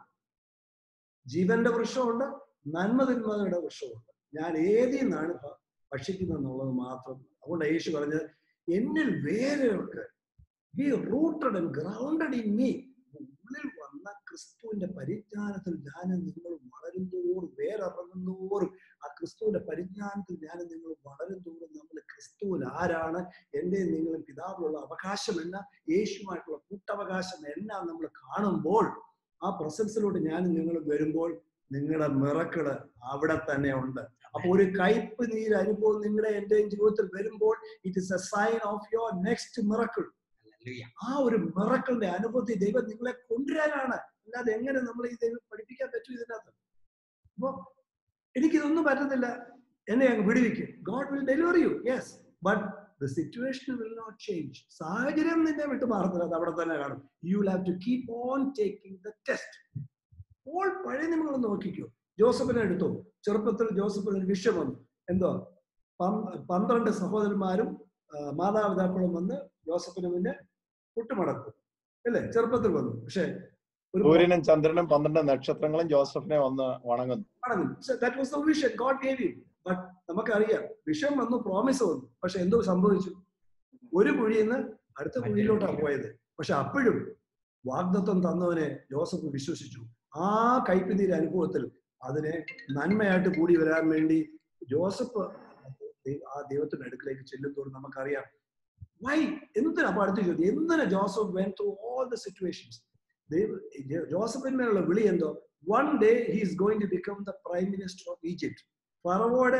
ജീവന്റെ വൃക്ഷമുണ്ട് നന്മ തിന്മകളുടെ വൃക്ഷമുണ്ട് ഞാൻ ഏതിൽ നിന്നാണ് ഭ- ഭക്ഷിക്കുന്നതെന്നുള്ളത് മാത്രം അതുകൊണ്ട് യേശു പറഞ്ഞത് എന്നിൽ വേരൊക്കെ be rooted and grounded in me ഉള്ളിൽ വന്ന ക്രിസ്തുവിന്റെ പരിജ്ഞാനത്തിൽ ഞാൻ നിങ്ങൾ വളരും തോറും വേരിറങ്ങുന്നോറും ആ ക്രിസ്തുവിന്റെ പരിജ്ഞാനത്തിൽ ഞാൻ നിങ്ങൾ വളരും തോറും നമ്മൾ ക്രിസ്തുവിൽ ആരാണ് എന്റെ നിങ്ങളും പിതാവിലുള്ള അവകാശം എന്ന യേശുമായിട്ടുള്ള കൂട്ടവകാശം എന്നാ നമ്മൾ കാണുമ്പോൾ ആ പ്രസൻസിലോട്ട് ഞാൻ നിങ്ങൾ വരുമ്പോൾ നിങ്ങളുടെ മിറക്കള് അവിടെ തന്നെ ഉണ്ട് അപ്പൊ ഒരു കയ്പ് നീര് അനുഭവം നിങ്ങളുടെ എന്റെയും ജീവിതത്തിൽ വരുമ്പോൾ it is a sign of your next miracle hallelujah. ആ ഒരു മിറക്കിളിന്റെ അനുഭവത്തിൽ ദൈവം നിങ്ങളെ കൊണ്ടുവരാനാണ് അല്ലാതെ എങ്ങനെ നമ്മൾ ഈ ദൈവം പഠിപ്പിക്കാൻ പറ്റും ഇതിനകത്ത് അപ്പൊ എനിക്കിതൊന്നും പറ്റത്തില്ല എന്നെ അങ്ങ് വിടുവിക്കും God will deliver you yes but the situation will not change സാഹചര്യം നിന്നെ വിട്ട് മാറുന്നില്ല അത് അവിടെ തന്നെ കാണും you will have to keep on taking the test all പഴയ നിങ്ങൾ നോക്കിക്കോ ജോസഫിനെ എടുത്തു ചെറുപ്പത്തിൽ ജോസഫിന് ഒരു വിഷയം വന്നു എന്തോ പന്ത് പന്ത്രണ്ട് സഹോദരന്മാരും ആ, മാതാപിതാക്കളും വന്ന് ജോസഫിന് മുന്നേ കുട്ടുമടക്കും അല്ലേ ചെറുപ്പത്തിൽ വന്നു പക്ഷെ ഒരു സൂര്യനും ചന്ദ്രനും പന്ത്രണ്ട് നക്ഷത്രങ്ങളും ജോസഫിനെ വന്ന് വണങ്ങുന്നു that was the vision God gave you but നമുക്കറിയാം വിഷം വന്നു പ്രോമിസ് വന്നു പക്ഷെ എന്തോ സംഭവിച്ചു ഒരു കുഴിയിൽ നിന്ന് അടുത്ത കുഴിയിലോട്ടാണ് പോയത് പക്ഷെ അപ്പോഴും വാഗ്ദത്വം തന്നവനെ ജോസഫ് വിശ്വസിച്ചു ആ കൈപ്പിനീര് അനുഭവത്തിൽ അതിനെ നന്മയായിട്ട് കൂടി വരാൻ വേണ്ടി ജോസഫ് ദൈവ- ആ ദൈവത്തിന്റെ അടുക്കിലേക്ക് ചെല്ലുന്തോറും നമുക്കറിയാം വൈ എന്തിനാ അപ്പൊ അടുത്ത ചോദ്യം എന്തിനാ Joseph went through all the situations ജോസഫിന്മേലുള്ള വിളി എന്തോ one day he's going to become the prime minister of Egypt ഫറവോടെ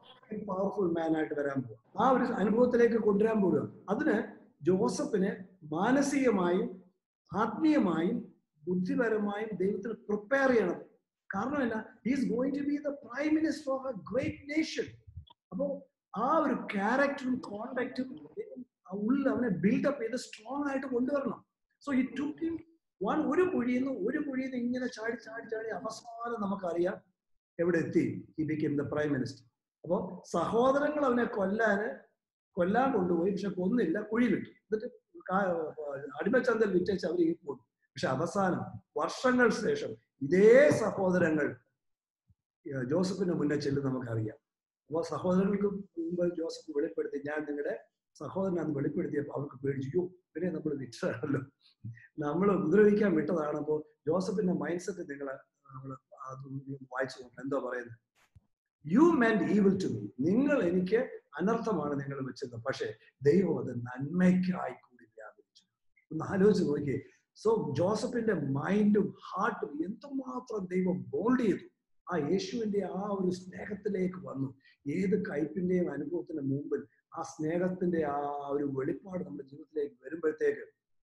പവർഫുൾ മാൻ ആയിട്ട് വരാൻ പോകും ആ ഒരു അനുഭവത്തിലേക്ക് കൊണ്ടുവരാൻ പോകുക അതിന് ജോസഫിനെ മാനസികമായും ആത്മീയമായും ബുദ്ധിപരമായും ദൈവത്തിന് പ്രിപ്പയർ ചെയ്യണം കാരണം എന്നാ is going to be the prime minister of a great nation അപ്പോ ആ ഒരു ക്യാരക്ടറും കോണ്ടാക്റ്റും ഉള്ളിൽ അവനെ ബിൽഡപ്പ് ചെയ്ത് സ്ട്രോങ് ആയിട്ട് കൊണ്ടുവരണം സോ ഈ ടു വൺ ഒരു കുഴിയിൽ നിന്ന് ഒരു കുഴിയിൽ നിന്ന് ഇങ്ങനെ ചാടി ചാടി ചാടി അവസാനം നമുക്കറിയാം എവിടെ എത്തി ഈ ബിക്കം ദ പ്രൈം മിനിസ്റ്റർ അപ്പോ സഹോദരങ്ങൾ അവനെ കൊല്ലാന് കൊല്ലാൻ കൊണ്ടുപോയി പക്ഷെ കൊന്നില്ല കുഴിയിലിട്ടു എന്നിട്ട് കാ- അടിമച്ചന്തൽ വിറ്റേച്ച് അവർ ഈ പോയി പക്ഷെ അവസാനം വർഷങ്ങൾ ശേഷം ഇതേ സഹോദരങ്ങൾ ഏർ ജോസഫിന്റെ മുന്നേ ചെല്ലും നമുക്കറിയാം അപ്പൊ സഹോദരങ്ങൾക്ക് മുമ്പ് ജോസഫ് വെളിപ്പെടുത്തി ഞാൻ നിങ്ങളുടെ സഹോദരനാന്ന് വെളിപ്പെടുത്തിയപ്പോൾ അവർക്ക് പേടിച്ചു പിന്നെ നമ്മൾ വിറ്റതാണല്ലോ നമ്മൾ ഉപദ്രവിക്കാൻ വിട്ടതാണ് അപ്പോൾ ജോസഫിന്റെ മൈൻഡ് സെറ്റ് നിങ്ങൾ നമ്മൾ അത് വായിച്ചു നോക്കണം എന്തോ പറയുന്നത് you meant evil to me നിങ്ങൾ എനിക്ക് അനർത്ഥമാണ് നിങ്ങൾ വെച്ചത് പക്ഷേ ദൈവം അത് നന്മയ്ക്കായി കൂടി വ്യാപരിച്ചു ഒന്ന് ആലോചിച്ച് നോക്കിയേ സോ ജോസഫിന്റെ മൈൻഡും ഹാർട്ടും എന്തുമാത്രം ദൈവം ബോൾഡ് ചെയ്തു ആ യേശുവിന്റെ ആ ഒരു സ്നേഹത്തിലേക്ക് വന്നു ഏത് കയ്പിന്റെയും അനുഭവത്തിന് മുമ്പിൽ ആ സ്നേഹത്തിന്റെ ആ ഒരു വെളിപ്പാട് നമ്മുടെ ജീവിതത്തിലേക്ക് വരുമ്പോഴത്തേക്ക്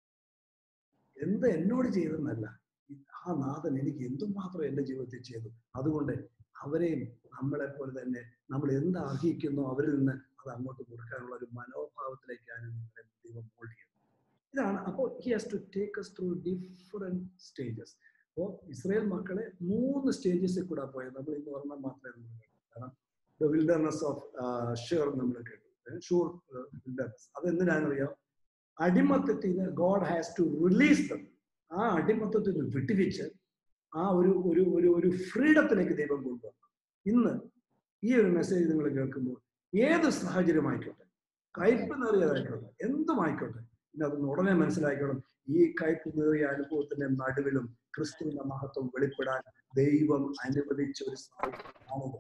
എന്ത് എന്നോട് ചെയ്തെന്നല്ല ആ നാഥൻ എനിക്ക് എന്തുമാത്രം എന്റെ ജീവിതത്തിൽ ചെയ്തു അതുകൊണ്ട് അവരെയും നമ്മളെ പോലെ തന്നെ നമ്മൾ എന്ത് അർഹിക്കുന്നോ അവരിൽ നിന്ന് അത് അങ്ങോട്ട് കൊടുക്കാനുള്ള ഒരു മനോഭാവത്തിലേക്കാണ് നിങ്ങളെ ദൈവം മോൾഡ് ചെയ്യുന്നത് ഇതാണ് അപ്പോൾ he has to take us through different stages അപ്പോൾ ഇസ്രായേൽ മക്കളെ മൂന്ന് സ്റ്റേജസിൽ കൂടെ പോയത് നമ്മൾ ഇന്ന് ഒരെണ്ണം മാത്രമേ നമ്മൾ കേട്ടു കാരണം ദ വിൽഡർനെസ് ഓഫ് ഷുർ നമ്മൾ കേട്ടു ഷൂർ വിൽഡർനെസ് അത് എന്തിനാണെന്നറിയാം അടിമത്തത്തിൽ നിന്ന് God has to release them ആ അടിമത്തത്തിൽ നിന്ന് വിട്ടുവെച്ച് ആ ഒരു ഒരു ഒരു ഒരു ഫ്രീഡത്തിലേക്ക് ദൈവം കൊണ്ടുവന്നു ഇന്ന് ഈ ഒരു മെസ്സേജ് നിങ്ങൾ കേൾക്കുമ്പോൾ ഏത് സാഹചര്യമായിക്കോട്ടെ കയ്പ് നേറിയതായിക്കോട്ടെ എന്തുമായിക്കോട്ടെ പിന്നെ അതൊന്ന് ഉടനെ മനസ്സിലാക്കണം ഈ കയ്പേറിയ അനുഭവത്തിന്റെ നടുവിലും ക്രിസ്തുവിന്റെ മഹത്വം വെളിപ്പെടാൻ ദൈവം അനുവദിച്ച ഒരു സാഹചര്യമാണിത്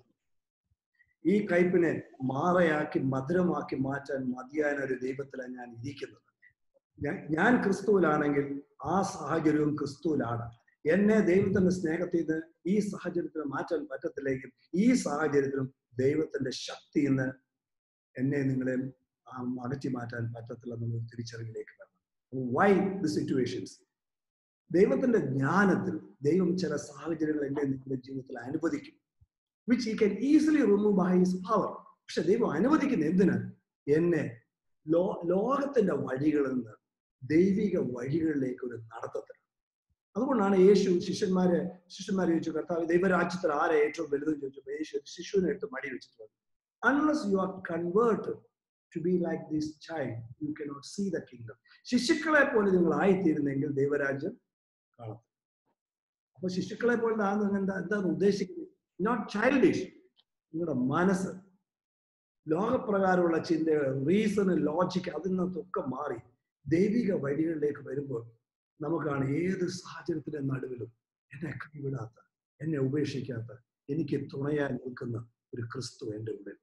ഈ കയ്പിനെ മാറയാക്കി മധുരമാക്കി മാറ്റാൻ മതിയായ ഒരു ദൈവത്തിലാണ് ഞാൻ ഇരിക്കുന്നത് ഞാൻ ഞാൻ ക്രിസ്തുവിലാണെങ്കിൽ ആ സാഹചര്യവും ക്രിസ്തുവിലാണ് എന്നെ ദൈവത്തിന്റെ സ്നേഹത്തിൽ നിന്ന് ഈ സാഹചര്യത്തിന് മാറ്റാൻ പറ്റത്തില്ലെങ്കിൽ ഈ സാഹചര്യത്തിലും ദൈവത്തിന്റെ ശക്തി ഇന്ന് എന്നെ നിങ്ങളെ ആ അകറ്റി മാറ്റാൻ പറ്റത്തില്ല എന്നുള്ള തിരിച്ചറിവിലേക്ക് വരണം വൈ ദി സിറ്റുവേഷൻസ് ദൈവത്തിന്റെ ജ്ഞാനത്തിൽ ദൈവം ചില സാഹചര്യങ്ങൾ എന്നെ നിങ്ങളുടെ ജീവിതത്തിൽ അനുവദിക്കും which he can easily remove by his power പക്ഷെ ദൈവം അനുവദിക്കുന്ന എന്തിന് എന്നെ ലോ ലോകത്തിന്റെ വഴികളിൽ നിന്ന് ദൈവിക വഴികളിലേക്ക് ഒരു നടത്തത്തിൽ അതുകൊണ്ടാണ് യേശു ശിഷ്യന്മാരെ ശിഷ്യന്മാരെ ചോദിച്ചു കർത്താവ് ദൈവരാജ്യത്തിൽ ആരെ ഏറ്റവും വലുതെന്ന് ചോദിച്ചപ്പോൾ യേശു ഒരു ശിശുവിനെ എടുത്ത് മടി വെച്ചിട്ടുണ്ട് unless you are converted to be like this child you cannot see the kingdom ശിശുക്കളെ പോലെ നിങ്ങൾ ആയിത്തീരുന്നെങ്കിൽ ദൈവരാജ്യം കാണും അപ്പൊ ശിശുക്കളെ പോലെ ആണെന്ന് എന്താ എന്താണ് ഉദ്ദേശിക്കുന്നത് നോട്ട് ചൈൽഡിഷ് നിങ്ങളുടെ മനസ്സ് ലോകപ്രകാരമുള്ള ചിന്തകൾ റീസൺ ലോജിക്ക് അതിൽ നിന്നൊക്കെ മാറി ദൈവിക വഴികളിലേക്ക് വരുമ്പോൾ നമുക്കാണ് ഏത് സാഹചര്യത്തിന്റെ നടുവിലും എന്നെ കൈവിടാത്ത എന്നെ ഉപേക്ഷിക്കാത്ത എനിക്ക് തുണയായി നിൽക്കുന്ന ഒരു ക്രിസ്തു എൻ്റെ ഉള്ളിൽ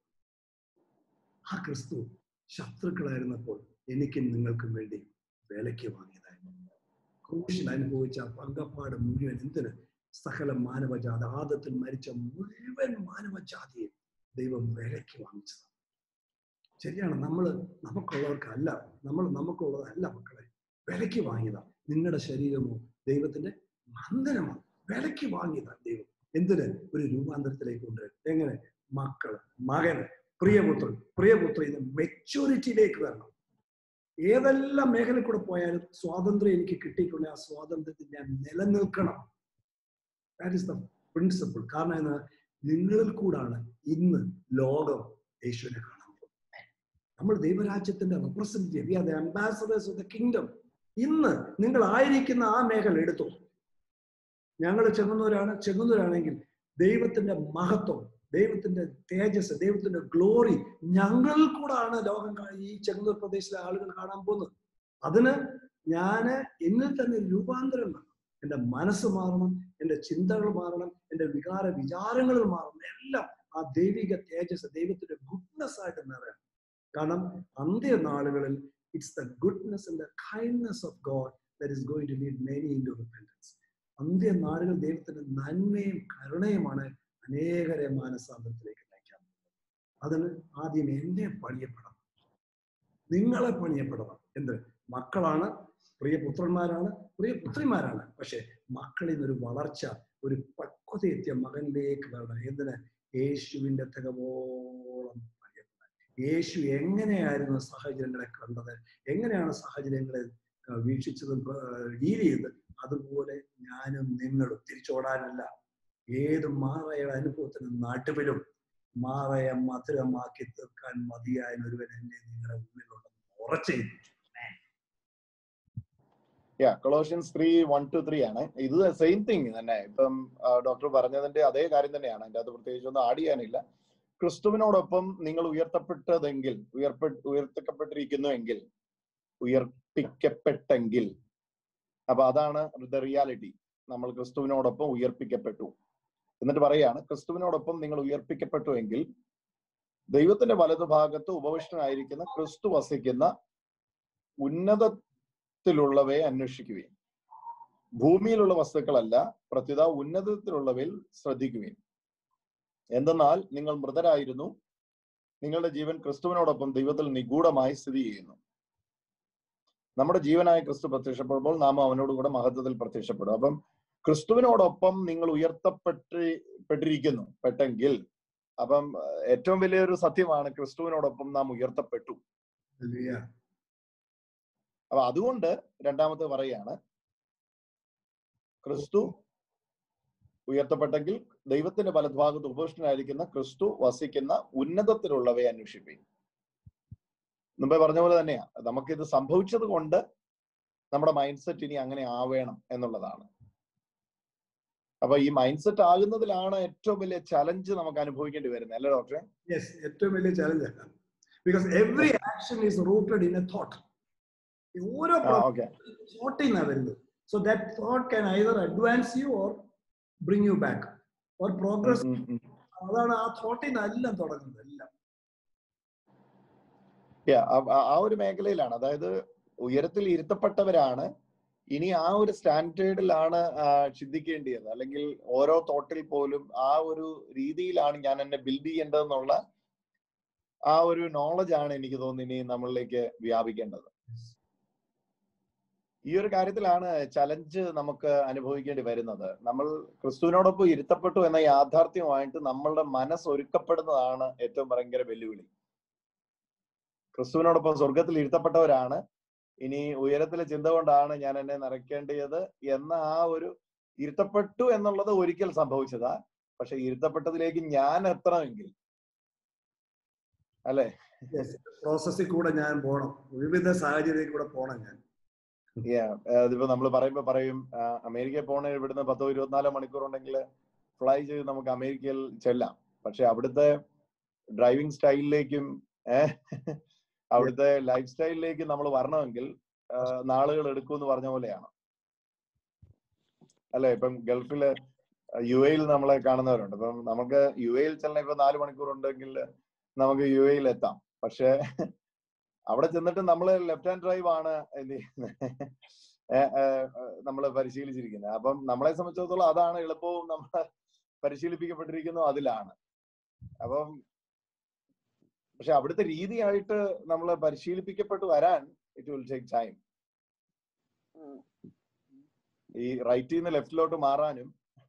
ആ ക്രിസ്തു ശത്രുക്കളായിരുന്നപ്പോൾ എനിക്കും നിങ്ങൾക്കും വേണ്ടി വിലയ്ക്ക് വാങ്ങിയതായിരുന്നു ക്രൂശിൽ അനുഭവിച്ച പങ്കപ്പാട് മുഴുവൻ എന്തിന് സകല മാനവജാതി ആദത്തിൽ മരിച്ച മുഴുവൻ മാനവജാതിയെ ദൈവം വിലയ്ക്ക് വാങ്ങിച്ചതാണ് ശരിയാണ് നമ്മൾ നമുക്കുള്ളവർക്കല്ല നമ്മൾ നമുക്കുള്ളതല്ല മക്കളെ വിലയ്ക്ക് വാങ്ങിയതാണ് നിങ്ങളുടെ ശരീരമോ ദൈവത്തിന്റെ മന്ദനമാണ് വിലയ്ക്ക് വാങ്ങിയതാണ് ദൈവം എന്തിന് ഒരു രൂപാന്തരത്തിലേക്ക് കൊണ്ടുവരും എങ്ങനെ മക്കള് മകന് പ്രിയപുത്രൻ പ്രിയപുത്രൻ ഇത് മെച്ചൂരിറ്റിയിലേക്ക് വരണം ഏതെല്ലാം മേഖലയിൽ കൂടെ പോയാലും സ്വാതന്ത്ര്യം എനിക്ക് കിട്ടിയിട്ടുണ്ട് ആ സ്വാതന്ത്ര്യത്തിൽ ഞാൻ നിലനിൽക്കണം ദാറ്റ് ഇസ് ദ പ്രിൻസിപ്പിൾ കാരണം എന്ന് നിങ്ങളിൽ കൂടാണ് ഇന്ന് ലോകം യേശുവിനെ കാണാൻ പോകുന്നത് നമ്മൾ ദൈവരാജ്യത്തിന്റെ representative we are the ambassadors of the kingdom ഇന്ന് നിങ്ങൾ ആയിരിക്കുന്ന ആ മേഖല എടുത്തു ഞങ്ങൾ ചെങ്ങന്നൂരാണ് ചെങ്ങന്നൂരാണെങ്കിൽ ദൈവത്തിന്റെ മഹത്വം ദൈവത്തിന്റെ തേജസ് ദൈവത്തിന്റെ ഗ്ലോറി ഞങ്ങളിൽ കൂടാണ് ലോകം കാ- ഈ ചെങ്ങന്നൂർ പ്രദേശത്തിലെ ആളുകൾ കാണാൻ പോകുന്നത് അതിന് ഞാന് എന്നിൽ തന്നെ രൂപാന്തരം വേണം എന്റെ മനസ്സ് മാറണം എന്റെ ചിന്തകൾ മാറണം എന്റെ വികാര വിചാരങ്ങൾ മാറണം എല്ലാം ആ ദൈവിക തേജസ് ദൈവത്തിന്റെ ഗുഡ്നസ് ആയിട്ട് നിറയണം കാരണം അന്ത്യ നാളുകളിൽ it's the goodness and the kindness of God that is going to lead many into repentance അന്ത്യ നാളുകൾ ദൈവത്തിന്റെ നന്മയും കരുണയുമാണ് അനേകരെ മാനസാന്തരത്തിലേക്ക് നയിക്കാൻ പോകുന്നത്. അതിന് ആദ്യം എന്നെ പണിയപ്പെടണം നിങ്ങളെ പണിയപ്പെടണം എന്ത് മക്കളാണ് പ്രിയ പുത്രന്മാരാണ് പ്രിയ പുത്രിമാരാണ് പക്ഷെ മക്കളിൽ നിന്നൊരു വളർച്ച ഒരു പക്വതയെത്തിയ മകനിലേക്ക് വരണം എന്തിന് യേശുവിന്റെ തികവോളം പണിയപ്പെടാൻ യേശു എങ്ങനെയായിരുന്നു സാഹചര്യങ്ങളെ കണ്ടത് എങ്ങനെയാണ് സാഹചര്യങ്ങളെ ആ, വീക്ഷിച്ചതും ഡീൽ ചെയ്തത് അതുപോലെ ഞാനും നിങ്ങളും തിരിച്ചോടാനല്ല ഏത് മാറയുടെ അനുഭവത്തിന് നടുവിലും മാറയ മധുരമാക്കി തീർക്കാൻ മതിയായ ഒരുവൻ എന്നെ നിങ്ങളുടെ ഉള്ളിലുണ്ടെന്ന് ഉറച്ചു yeah Colossians three one two three ആണ് ഇത് സെയിം തിങ് തന്നെ ഇപ്പം ഡോക്ടർ പറഞ്ഞതിന്റെ അതേ കാര്യം തന്നെയാണ് അതിന്റെ അത് പ്രത്യേകിച്ച് ഒന്നും ആഡ് ചെയ്യാനില്ല ക്രിസ്തുവിനോടൊപ്പം നിങ്ങൾ ഉയർത്തപ്പെട്ടതെങ്കിൽ ഉയർപ്പെ ഉയർത്തപ്പെട്ടിരിക്കുന്നു എങ്കിൽ ഉയർപ്പിക്കപ്പെട്ടെങ്കിൽ അപ്പൊ അതാണ് ദ റിയാലിറ്റി നമ്മൾ ക്രിസ്തുവിനോടൊപ്പം ഉയർപ്പിക്കപ്പെട്ടു എന്നിട്ട് പറയാണ് ക്രിസ്തുവിനോടൊപ്പം നിങ്ങൾ ഉയർപ്പിക്കപ്പെട്ടു എങ്കിൽ ദൈവത്തിന്റെ വലതുഭാഗത്ത് ഉപവിഷ്ടനായിരിക്കുന്ന ക്രിസ്തു വസിക്കുന്ന ഉന്നതത്തിലുള്ളവയെ അന്വേഷിക്കുകയും ഭൂമിയിലുള്ള വസ്തുക്കളല്ല പ്രത്യുത ഉന്നതത്തിലുള്ളവയിൽ ശ്രദ്ധിക്കുകയും എന്തെന്നാൽ നിങ്ങൾ മൃതരായിരുന്നു നിങ്ങളുടെ ജീവൻ ക്രിസ്തുവിനോടൊപ്പം ദൈവത്തിൽ നിഗൂഢമായി സ്ഥിതി ചെയ്യുന്നു നമ്മുടെ ജീവനായ ക്രിസ്തു പ്രത്യക്ഷപ്പെടുമ്പോൾ നാം അവനോട് കൂടെ മഹത്വത്തിൽ പ്രത്യക്ഷപ്പെടും അപ്പം ക്രിസ്തുവിനോടൊപ്പം നിങ്ങൾ ഉയർത്തപ്പെട്ട് പെട്ടിരിക്കുന്നു പെട്ടെങ്കിൽ അപ്പം ഏഹ്, ഏറ്റവും വലിയൊരു സത്യമാണ് ക്രിസ്തുവിനോടൊപ്പം നാം ഉയർത്തപ്പെട്ടു അപ്പൊ അതുകൊണ്ട് രണ്ടാമത്തെ പറയാണ് ക്രിസ്തു ഉയർത്തപ്പെട്ടെങ്കിൽ ദൈവത്തിന്റെ വലതുഭാഗത്ത് ഉപവിഷ്ടനായിരിക്കുന്ന ക്രിസ്തു വസിക്കുന്ന ഉന്നതത്തിലുള്ളവയെ അന്വേഷിപ്പീൻ മുമ്പേ പറഞ്ഞ പോലെ തന്നെയാ നമുക്കിത് സംഭവിച്ചത് കൊണ്ട് നമ്മുടെ മൈൻഡ് സെറ്റ് ഇനി അങ്ങനെ ആവേണം എന്നുള്ളതാണ് അപ്പൊ ഈ മൈൻഡ് സെറ്റ് ആകുന്നതിലാണ് ഏറ്റവും വലിയ ചലഞ്ച് നമുക്ക് അനുഭവിക്കേണ്ടി വരുന്നത് അല്ലേ ഡോക്ടറെ യെസ് ഏറ്റവും വലിയ challenge because every action is rooted in a thought ഓരോ ആ ഓക്കെ തോട്ടിൽ നിന്നാണ് വരുന്നത് so that thought can either advance you or bring you back or progress അതാണ് ആ തോട്ടിൽ നിന്ന് എല്ലാം തുടങ്ങുന്നത് എല്ലാം Yeah, ആ- ആ- ആ ഒരു മേഖലയിലാണ് അതായത് ഉയരത്തിൽ ഇരുത്തപ്പെട്ടവരാണ് ഇനി ആ ഒരു സ്റ്റാൻഡേർഡിലാണ് ചിന്തിക്കേണ്ടത് അല്ലെങ്കിൽ ഓരോ തോട്ടിൽ പോലും ആ ഒരു രീതിയിലാണ് ഞാൻ എന്നെ ബിൽഡ് ചെയ്യേണ്ടതെന്നുള്ള ആ ഒരു നോളജ് ആണ് എനിക്ക് തോന്നുന്നു ഇനി നമ്മളിലേക്ക് വ്യാപിക്കേണ്ടത് ഈ ഒരു കാര്യത്തിലാണ് ചലഞ്ച് നമുക്ക് അനുഭവിക്കേണ്ടി വരുന്നത് നമ്മൾ ക്രിസ്തുവിനോടൊപ്പം ഇരുത്തപ്പെട്ടു എന്ന യാഥാർത്ഥ്യമായിട്ട് നമ്മളുടെ മനസ്സ് ഒരുക്കപ്പെടുന്നതാണ് ഏറ്റവും ഭയങ്കര വെല്ലുവിളി ക്രിസ്തുവിനോടൊപ്പം സ്വർഗത്തിൽ ഇരുത്തപ്പെട്ടവരാണ് ഇനി ഉയരത്തിലെ ചിന്ത കൊണ്ടാണ് ഞാൻ എന്നെ നിറയ്ക്കേണ്ടത് എന്ന ആ ഒരു ഇരുത്തപ്പെട്ടു എന്നുള്ളത് ഒരിക്കൽ സംഭവിച്ചതാ പക്ഷെ ഇരുത്തപ്പെട്ടതിലേക്ക് ഞാൻ എത്തണമെങ്കിൽ അല്ലെ പ്രോസസ്സിൽ കൂടെ ഞാൻ പോകണം വിവിധ സാഹചര്യത്തിൽ കൂടെ പോകണം ഞാൻ അതിപ്പോ നമ്മൾ പറയുമ്പോ പറയും ആ, അമേരിക്കയിൽ പോണ ഇവിടുന്ന് പത്തോ ഇരുപത്തിനാലോ മണിക്കൂർ ഉണ്ടെങ്കിൽ ഫ്ലൈ ചെയ്ത് നമുക്ക് അമേരിക്കയിൽ ചെല്ലാം പക്ഷെ അവിടുത്തെ ഡ്രൈവിംഗ് സ്റ്റൈലിലേക്കും ഏഹ് അവിടുത്തെ ലൈഫ് സ്റ്റൈലിലേക്ക് നമ്മൾ വരണമെങ്കിൽ ആ, നാളുകൾ എടുക്കും എന്ന് പറഞ്ഞ പോലെയാണ് അല്ലെ ഇപ്പം ഗൾഫില് യു എയിൽ നമ്മളെ കാണുന്നവരുണ്ട് ഇപ്പം നമുക്ക് യു എയിൽ ചെല്ലണം ഇപ്പൊ നാല് മണിക്കൂർ ഉണ്ടെങ്കിൽ നമുക്ക് യു എയിൽ എത്താം പക്ഷെ അവിടെ ചെന്നിട്ട് നമ്മൾ ലെഫ്റ്റ് ഹാൻഡ് ഡ്രൈവ് ആണ് എന്ത് നമ്മൾ പരിശീലിച്ചിരിക്കുന്നത് അപ്പം നമ്മളെ സംബന്ധിച്ചിടത്തോളം അതാണ് എളുപ്പവും നമ്മൾ പരിശീലിപ്പിക്കപ്പെട്ടിരിക്കുന്നു അതിലാണ് അപ്പം പക്ഷെ അവിടുത്തെ രീതിയായിട്ട് നമ്മൾ പരിശീലിപ്പിക്കപ്പെട്ട് വരാൻ ഇറ്റ് വിൽ ടേക്ക് ടൈം ഈ റൈറ്റിൽ നിന്ന് ലെഫ്റ്റിലോട്ട് മാറാനും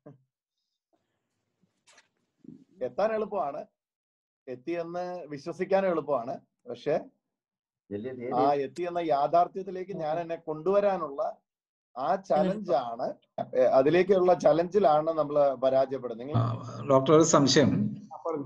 എത്താൻ എളുപ്പമാണ് എത്തിയെന്ന് വിശ്വസിക്കാനും എളുപ്പമാണ് പക്ഷെ ആ എത്തി എന്ന യാഥാർത്ഥ്യത്തിലേക്ക് ഞാൻ എന്നെ കൊണ്ടുവരാനുള്ള ആ ചലഞ്ചാണ് അതിലേക്കുള്ള ചലഞ്ചിലാണ് നമ്മൾ പരാജയപ്പെടുന്നത് നിങ്ങൾ ഡോക്ടർ ഒരു സംശയം ആ, പറഞ്ഞു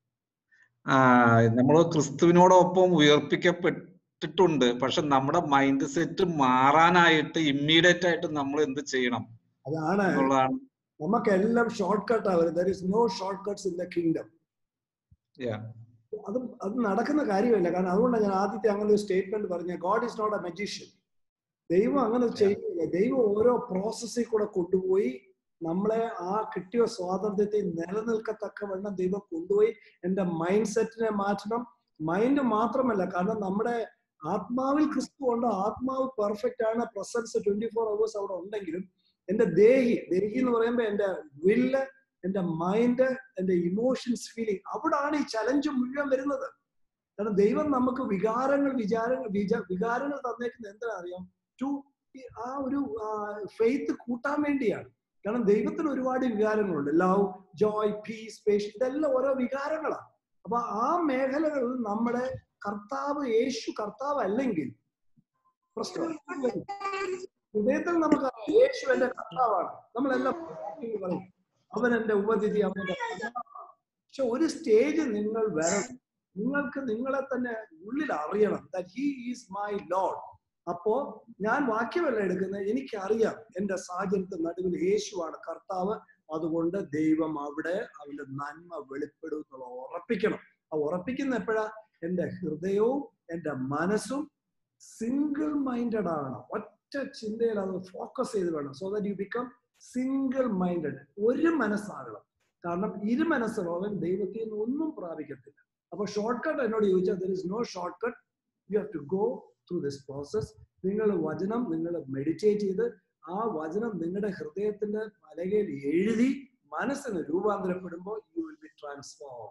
ആ നമ്മൾ ക്രിസ്തുവിനോടൊപ്പം ഉയർപ്പിക്കപ്പെട്ടിട്ടുണ്ട് പക്ഷെ നമ്മുടെ മൈൻഡ് സെറ്റ് മാറാനായിട്ട് ഇമ്മീഡിയറ്റ് ആയിട്ട് നമ്മൾ എന്ത് ചെയ്യണം അതാണ് എന്നുള്ളതാണ് നമുക്കെല്ലാം ഷോർട്ട് കട്ട് ആവരുത് there is no short cuts in the kingdom Yeah. അത് അത് നടക്കുന്ന കാര്യമല്ല കാരണം അതുകൊണ്ടാണ് ഞാൻ ആദ്യത്തെ അങ്ങനെ ഒരു സ്റ്റേറ്റ്മെന്റ് പറഞ്ഞ God is not a magician ദൈവം അങ്ങനെ ചെയ്യുന്നില്ല ദൈവം ഓരോ പ്രോസസ്സിൽ കൂടെ കൊണ്ടുപോയി നമ്മളെ ആ കിട്ടിയ സ്വാതന്ത്ര്യത്തെ നിലനിൽക്കത്തക്കവണ്ണം ദൈവം കൊണ്ടുപോയി എന്റെ മൈൻഡ് സെറ്റിനെ മാറ്റണം മൈൻഡ് മാത്രമല്ല കാരണം നമ്മുടെ ആത്മാവിൽ ക്രിസ്തു ഉണ്ട് ആത്മാവ് പെർഫെക്റ്റ് ആണ് പ്രസൻസ് ട്വന്റി ഫോർ അവേഴ്സ് അവിടെ ഉണ്ടെങ്കിലും എന്റെ ദേഹി ദേഹി എന്ന് പറയുമ്പോൾ എന്റെ വില്ല് എന്റെ മൈൻഡ് എന്റെ ഇമോഷൻസ് ഫീലിംഗ് അവിടാണ് ഈ ചലഞ്ച് മുഴുവൻ വരുന്നത് കാരണം ദൈവം നമുക്ക് വികാരങ്ങൾ വിചാരങ്ങൾ വിചാ- വികാരങ്ങൾ തന്നേക്കുന്നത് എന്താ അറിയാം ടു ആ ഒരു ഫെയ്ത്ത് കൂട്ടാൻ വേണ്ടിയാണ് കാരണം ദൈവത്തിന് ഒരുപാട് വികാരങ്ങളുണ്ട് ലവ് ജോയ് പീസ് പേഷ്യൻ ഇതെല്ലാം ഓരോ വികാരങ്ങളാണ് അപ്പൊ ആ മേഖലകളിൽ നമ്മുടെ കർത്താവ് യേശു കർത്താവ് അല്ലെങ്കിൽ പ്രശ്നം വരും. ഹൃദയത്തിൽ നമുക്ക് അറിയാം, യേശു എന്റെ കർത്താവാണ് നമ്മളെല്ലാം പറയും അവൻ എന്റെ ഉപതിഥി അവൻ എന്റെ കർത്താവാണ്. പക്ഷെ ഒരു സ്റ്റേജ് നിങ്ങൾ വരണം നിങ്ങൾക്ക് നിങ്ങളെ തന്നെ ഉള്ളിൽ അറിയണം that he is my lord അപ്പോ ഞാൻ വാക്യമല്ല എടുക്കുന്നത് എനിക്കറിയാം എന്റെ സാഹചര്യത്തിൽ നടുവിൽ യേശുവാണ് കർത്താവ് അതുകൊണ്ട് ദൈവം അവിടെ അവന്റെ നന്മ വെളിപ്പെടും എന്നുള്ള ഉറപ്പിക്കണം ആ ഉറപ്പിക്കുന്ന എപ്പോഴാ എന്റെ ഹൃദയവും എന്റെ മനസ്സും സിംഗിൾ മൈൻഡഡ് ആണ് ഒറ്റ ചിന്തയിൽ അത് ഫോക്കസ് ചെയ്ത് വേണം so that you become single minded ഒരു മനസ്സാകണം കാരണം ഇരു മനസ്സുള്ളവൻ ദൈവത്തിൽ നിന്ന് ഒന്നും പ്രാപിക്കത്തില്ല അപ്പൊ ഷോർട്ട് കട്ട് എന്നോട് ചോദിച്ചാൽ there is no short cut you have to go through this process നിങ്ങൾ വചനം നിങ്ങൾ മെഡിറ്റേറ്റ് ചെയ്ത് ആ വചനം നിങ്ങളുടെ ഹൃദയത്തിന്റെ പലകയിൽ എഴുതി മനസ്സിന് രൂപാന്തരപ്പെടുമ്പോൾ you will be transform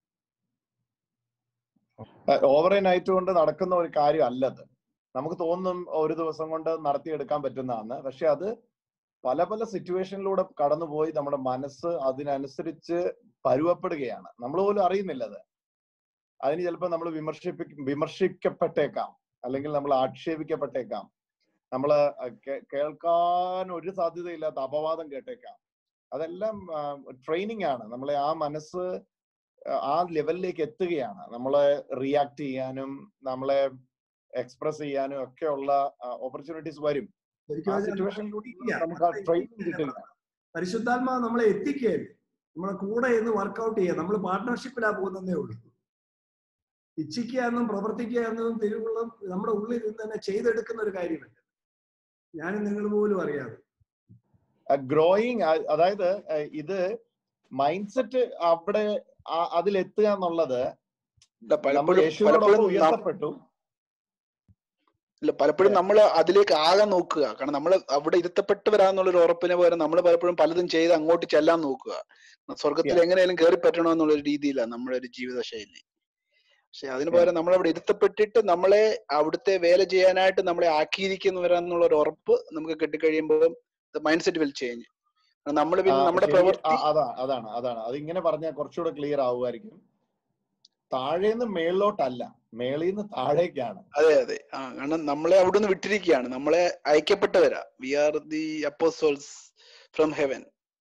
overnight കൊണ്ട് നടക്കുന്ന ഒരു കാര്യം അല്ലത് നമുക്ക് തോന്നും ഒരു ദിവസം കൊണ്ട് നടത്തിയെടുക്കാൻ പറ്റുന്നതാണ് പക്ഷെ അത് പല പല സിറ്റുവേഷനിലൂടെ കടന്നുപോയി നമ്മുടെ മനസ്സ് അതിനനുസരിച്ച് പരുവപ്പെടുകയാണ് നമ്മൾ പോലും അറിയുന്നില്ല അത് അതിന് ചിലപ്പോൾ നമ്മൾ വിമർശിപ്പി വിമർശിക്കപ്പെട്ടേക്കാം അല്ലെങ്കിൽ നമ്മൾ ആക്ഷേപിക്കപ്പെട്ടേക്കാം നമ്മൾ കേൾക്കാൻ ഒരു സാധ്യതയില്ലാത്ത അപവാദം കേട്ടേക്കാം അതെല്ലാം ട്രെയിനിങ് ആണ് നമ്മളെ ആ മനസ്സ് ആ ലെവലിലേക്ക് എത്തുകയാണ് നമ്മളെ റിയാക്ട് ചെയ്യാനും നമ്മളെ എക്സ്പ്രസ് ചെയ്യാനും ഒക്കെയുള്ള ഓപ്പർച്യൂണിറ്റീസ് വരും ആ സിറ്റുവേഷനിലൂടെ നമുക്ക് ആ ട്രെയിനിങ് കിട്ടുകയാണ് പരിശുദ്ധാത്മാവ് നമ്മളെ എത്തിക്കുകയല്ലേ നമ്മളെ കൂടെ എന്ന് വർക്കൗട്ട് ചെയ്യാം നമ്മൾ പാർട്ട്ണർഷിപ്പിലാ പോകുന്നതേ ഉള്ളൂ ഇച്ഛിക്കുക എന്നും പ്രവർത്തിക്കുക എന്നതും തിരുവുള്ളം നമ്മുടെ ഉള്ളിൽ നിന്ന് തന്നെ ചെയ്തെടുക്കുന്ന ഒരു കാര്യമല്ല ഞാനും നിങ്ങൾ പോലും അറിയാതെ ഗ്രോയിങ് അതായത് ആ, ഇത് മൈൻഡ് സെറ്റ് അവിടെ ആ- അതിലെത്തുക എന്നുള്ളത് ഇല്ല, നമ്മൾ പലപ്പോഴും യേശുവിനോടൊപ്പം പലപ്പോഴും നം- ഉയർത്തപ്പെട്ടു ഇല്ല പലപ്പോഴും നമ്മൾ അതിലേക്ക് ആകാൻ നോക്കുക കാരണം നമ്മൾ അവിടെ ഇരുത്തപ്പെട്ടവരാന്നുള്ള ഒരു ഉറപ്പിന് പകരം നമ്മൾ പലപ്പോഴും പലതും ചെയ്ത് അങ്ങോട്ട് ചെല്ലാൻ നോക്കുക സ്വർഗത്തിൽ Yeah. എങ്ങനെയാലും കയറി പറ്റണോ എന്നുള്ള ഒരു രീതിയിലാണ് നമ്മുടെ ഒരു ജീവിത ശൈലി പക്ഷെ അതിന് പകരം നമ്മൾ അവിടെ ഇരുത്തപ്പെട്ടിട്ട് നമ്മളെ അവിടുത്തെ വേല ചെയ്യാനായിട്ട് നമ്മളെ ആക്കിയിരിക്കുന്നവരാന്നുള്ള ഒരു ഉറപ്പ് നമുക്ക് കിട്ടിക്കഴിയുമ്പോൾ മൈൻഡ് സെറ്റ് വിൽ ചേഞ്ച് നമ്മൾ ആ, പിന്നെ നമ്മുടെ ശരി. പ്രവൃത്തി ആ, അതാ അതാണ് അതാണ് അത് ഇങ്ങനെ പറഞ്ഞാൽ കുറച്ചുകൂടെ ക്ലിയർ ആവുമായിരിക്കും താഴേന്ന് മേളിലോട്ടല്ല മേളിൽ നിന്ന് താഴേക്കാണ് അതെ അതെ ആ കാരണം നമ്മളെ അവിടുന്ന് വിട്ടിരിക്കുകയാണ് നമ്മളെ അയക്കപ്പെട്ടവരാ we are the apostles from heaven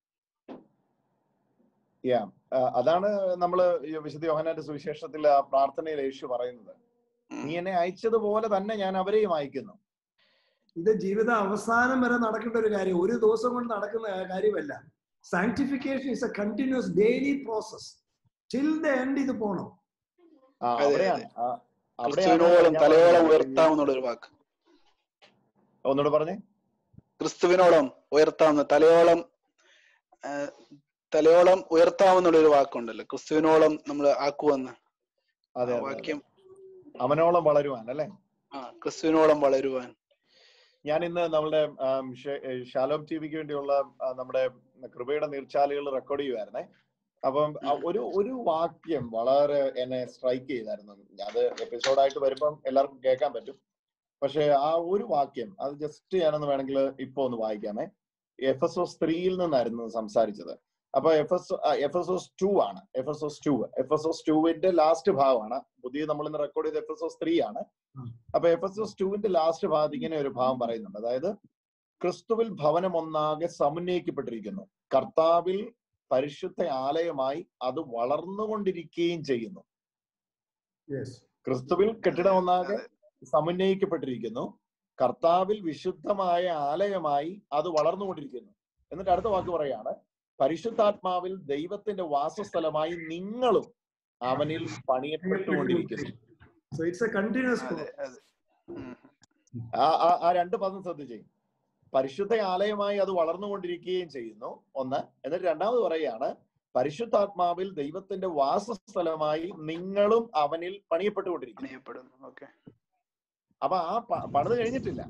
yeah അതാണ് നമ്മൾ വിശുദ്ധ യോഹനാന്റെ സുവിശേഷത്തിൽ ആ പ്രാർത്ഥനയിൽ യേശു പറയുന്നത് നീ എന്നെ അയച്ചതുപോലെ തന്നെ ഞാൻ അവരെയും അയക്കുന്നു ഇത് ജീവിത അവസാനം വരെ നടക്കേണ്ട ഒരു കാര്യം ഒരു ദിവസം കൊണ്ട് നടക്കുന്ന കാര്യമല്ല sanctification is a continuous daily process till the end ഇത് പോണം ആ അതെ, അവിടെയാണ് ആ, അവിടെയാണ് ക്രിസ്തുവിനോളം ഞാൻ തലയോളം പറഞ്ഞത്. ഉയർത്താമെന്നുള്ള ഒരു വാക്ക് ഒന്നുകൂടെ പറഞ്ഞേ ക്രിസ്തുവിനോളം ഉയർത്താവുന്ന തലയോളം ആ, തലയോളം ഉയർത്താമെന്നുള്ള ഒരു വാക്കുണ്ടല്ലോ ക്രിസ്തുവിനോളം നമ്മൾ ആക്കുവെന്ന് അതെ ആ അതെ, അതെ വാക്യം അവനോളം വളരുവാൻ അല്ലെ ആ ക്രിസ്തുവിനോളം വളരുവാൻ ഞാൻ ഇന്ന് നമ്മുടെ ആം, ഷെ- ഏ, ഷാലോം ടി വിക്ക് വേണ്ടിയുള്ള ആ, നമ്മുടെ കൃപയുടെ നീർച്ചാലുകൾ റെക്കോർഡ് ചെയ്യുമായിരുന്നേ അപ്പം ആ ഒരു ഒരു വാക്യം വളരെ എന്നെ സ്ട്രൈക്ക് ചെയ്തായിരുന്നു അത് എപ്പിസോഡായിട്ട് വരുമ്പം എല്ലാവർക്കും കേൾക്കാൻ പറ്റും പക്ഷെ ആ ഒരു വാക്യം അത് ജസ്റ്റ് ഞാനൊന്ന് വേണമെങ്കിൽ ഇപ്പൊ ഒന്ന് വായിക്കാമേ എഫ് എസ് ഒസ് ത്രീയിൽ നിന്നായിരുന്നു സംസാരിച്ചത് അപ്പൊ എഫ് എസ് എഫ് എസ് ഒസ് ടു ആണ് എഫ് എസ് ഒസ് ടു എഫ് എസ് ഒസ് ടുവിന്റെ ലാസ്റ്റ് ഭാഗമാണ് പുതിയ നമ്മൾ ഇന്ന് റെക്കോർഡ് ചെയ്ത എഫ് എസ് ഒസ് ത്രീ ആണ് അപ്പൊ എഫ് എസ് എസ് ടുവിന്റെ ലാസ്റ്റ് ഭാഗത്ത് ഇങ്ങനെ ഒരു ഭാഗം പറയുന്നുണ്ട് അതായത് ക്രിസ്തുവിൽ ഭവനം ഒന്നാകെ സമന്വയിക്കപ്പെട്ടിരിക്കുന്നു കർത്താവിൽ പരിശുദ്ധ ആലയമായി അത് വളർന്നുകൊണ്ടിരിക്കുകയും ചെയ്യുന്നു യെസ് ക്രിസ്തുവിൽ കെട്ടിടം ഒന്നാകെ സമന്വയിക്കപ്പെട്ടിരിക്കുന്നു കർത്താവിൽ വിശുദ്ധമായ ആലയമായി അത് വളർന്നുകൊണ്ടിരിക്കുന്നു എന്നിട്ട് അടുത്ത വാക്ക് പറയാണ് പരിശുദ്ധാത്മാവിൽ ദൈവത്തിന്റെ വാസസ്ഥലമായി നിങ്ങളും അവനിൽ പണിയപ്പെട്ടുകൊണ്ടിരിക്കുന്നു സോ ഇറ്റ്സ് എ കണ്ടിന്യൂസ് അതെ അതെ ഉം. ആ ആ- ആ രണ്ട് പദം ശ്രദ്ധിച്ചേ പരിശുദ്ധ ആലയമായി അത് വളർന്നുകൊണ്ടിരിക്കുകയും ചെയ്യുന്നു ഒന്ന് എന്നിട്ട് രണ്ടാമത് പറയാണ് പരിശുദ്ധാത്മാവിൽ ദൈവത്തിന്റെ വാസസ്ഥലമായി നിങ്ങളും അവനിൽ പണിയപ്പെട്ടുകൊണ്ടിരിക്കുന്നു പണിയപ്പെടുന്നു ഓക്കെ അപ്പൊ ആ പ- പണിത് കഴിഞ്ഞിട്ടില്ല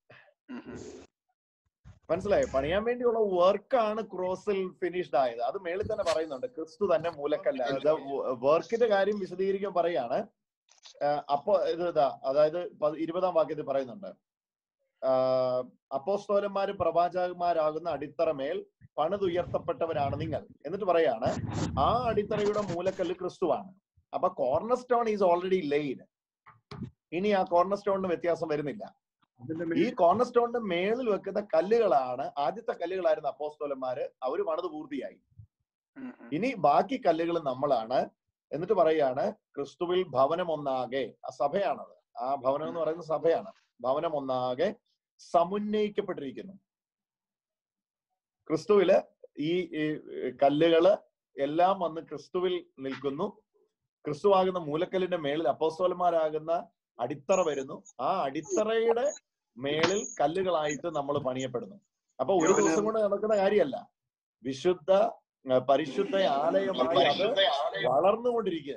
മനസ്സിലായോ പണിയാൻ വേണ്ടിയുള്ള വർക്കാണ് ക്രോസിൽ ഫിനിഷ്ഡ് ആയത് അത് മേളിൽ തന്നെ പറയുന്നുണ്ട് ക്രിസ്തു തന്നെ മൂലക്കല്ല അത് വർക്കിന്റെ കാര്യം വിശദീകരിക്കാൻ പറയാണ് ആഹ് അപ്പൊ ഇത് ഇതാ അതായത് പ- ഇരുപതാം വാക്യത്തിൽ പറയുന്നുണ്ട് ആഹ് അപ്പോസ്തോലന്മാരും പ്രവാചകന്മാരാകുന്ന അടിത്തറമേൽ പണിതുയർത്തപ്പെട്ടവരാണ് നിങ്ങൾ എന്നിട്ട് പറയാണ് ആ അടിത്തറയുടെ മൂലക്കല്ല് ക്രിസ്തുവാണ് അപ്പൊ corner stone is already laid ഇനി ആ കോർണർ സ്റ്റോണിന് വ്യത്യാസം വരുന്നില്ല അതിന്റെ ഈ കോർണർ സ്റ്റോണിന്റെ മേളിൽ വെക്കുന്ന കല്ലുകളാണ് ആദ്യത്തെ കല്ലുകളായിരുന്ന അപ്പോസ്തോലന്മാര് അവര് പണിത് പൂർത്തിയായി ഇനി ബാക്കി കല്ലുകൾ നമ്മളാണ് എന്നിട്ട് പറയാണ് ക്രിസ്തുവിൽ ഭവനം ഒന്നാകെ ആ സഭയാണത് ആ ഭവനം എന്ന് പറയുന്ന സഭയാണ് ഭവനം ഒന്നാകെ സമുന്നയിക്കപ്പെട്ടിരിക്കുന്നു ക്രിസ്തുവില് ഈ ഈ കല്ലുകള് എല്ലാം വന്ന് ക്രിസ്തുവിൽ നിൽക്കുന്നു ക്രിസ്തുവാകുന്ന മൂലക്കല്ലിന്റെ മേളിൽ അപ്പോസ്തോലന്മാരാകുന്ന അടിത്തറ വരുന്നു ആ അടിത്തറയുടെ മേളിൽ കല്ലുകളായിട്ട് നമ്മൾ പണിയപ്പെടുന്നു അപ്പൊ ഒരു യോഹന്നാൻ- ദിവസം കൊണ്ട് നടക്കുന്ന കാര്യമല്ല വിശുദ്ധ ആ, പരിശുദ്ധ ആലയമായി അത് വളർന്നുകൊണ്ടിരിക്കുക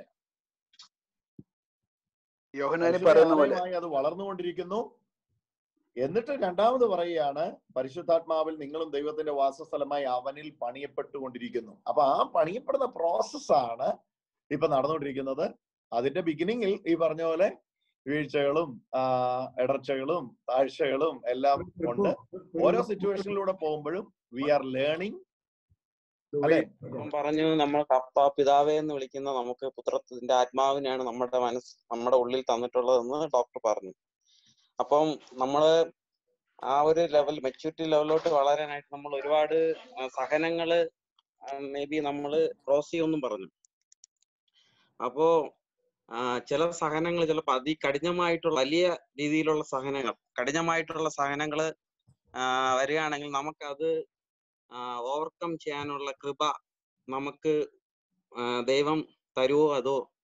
യോഹനാനി പരിശുദ്ധ പറയുന്ന പോലെ ആലയമായി അത് വളർന്നുകൊണ്ടിരിക്കുന്നു എന്നിട്ട് രണ്ടാമത് പറയുകയാണ് പരിശുദ്ധാത്മാവിൽ നിങ്ങളും ദൈവത്തിന്റെ വാസസ്ഥലമായി അവനിൽ പണിയപ്പെട്ടുകൊണ്ടിരിക്കുന്നു അപ്പൊ ആ പണിയപ്പെടുന്ന പ്രോസസ്സാണ് ഇപ്പൊ നടന്നുകൊണ്ടിരിക്കുന്നത് അതിന്റെ ബിഗിനിങ്ങിൽ ഈ പറഞ്ഞ പോലെ വീഴ്ചകളും ആ ഇടർച്ചകളും താഴ്ചകളും എല്ലാം ഉണ്ട് ഓരോ സിറ്റുവേഷനിലൂടെ പോകുമ്പോഴും വി ആർ ലേണിംഗ് അല്ലെ ഇപ്പം പറഞ്ഞു നമ്മൾ കപ്പ പിതാവേ എന്ന് വിളിക്കുന്ന നമുക്ക് പുത്രത്തിന്റെ ആത്മാവിനെയാണ് നമ്മുടെ മനസ്സ് നമ്മുടെ ഉള്ളിൽ തന്നിട്ടുള്ളതെന്ന് ഡോക്ടർ പറഞ്ഞു അപ്പം നമ്മള് ആ ഒരു ലെവൽ മെച്യൂരിറ്റി ലെവലിലോട്ട് വളരാനായിട്ട് നമ്മൾ ഒരുപാട് ആ, സഹനങ്ങള് മേ ബി നമ്മള് ക്രോസ് ചെയ്യുമെന്നും പറഞ്ഞു അപ്പോ ആ, ചില സഹനങ്ങൾ ചിലപ്പോൾ അതികഠിനമായിട്ടുള്ള വലിയ രീതിയിലുള്ള സഹനങ്ങൾ കഠിനമായിട്ടുള്ള സഹനങ്ങള് ആ, വരികയാണെങ്കിൽ നമുക്കത് ഓവർകം ചെയ്യാനുള്ള കൃപ നമുക്ക് ആ, ദൈവം തരുവോ അതോ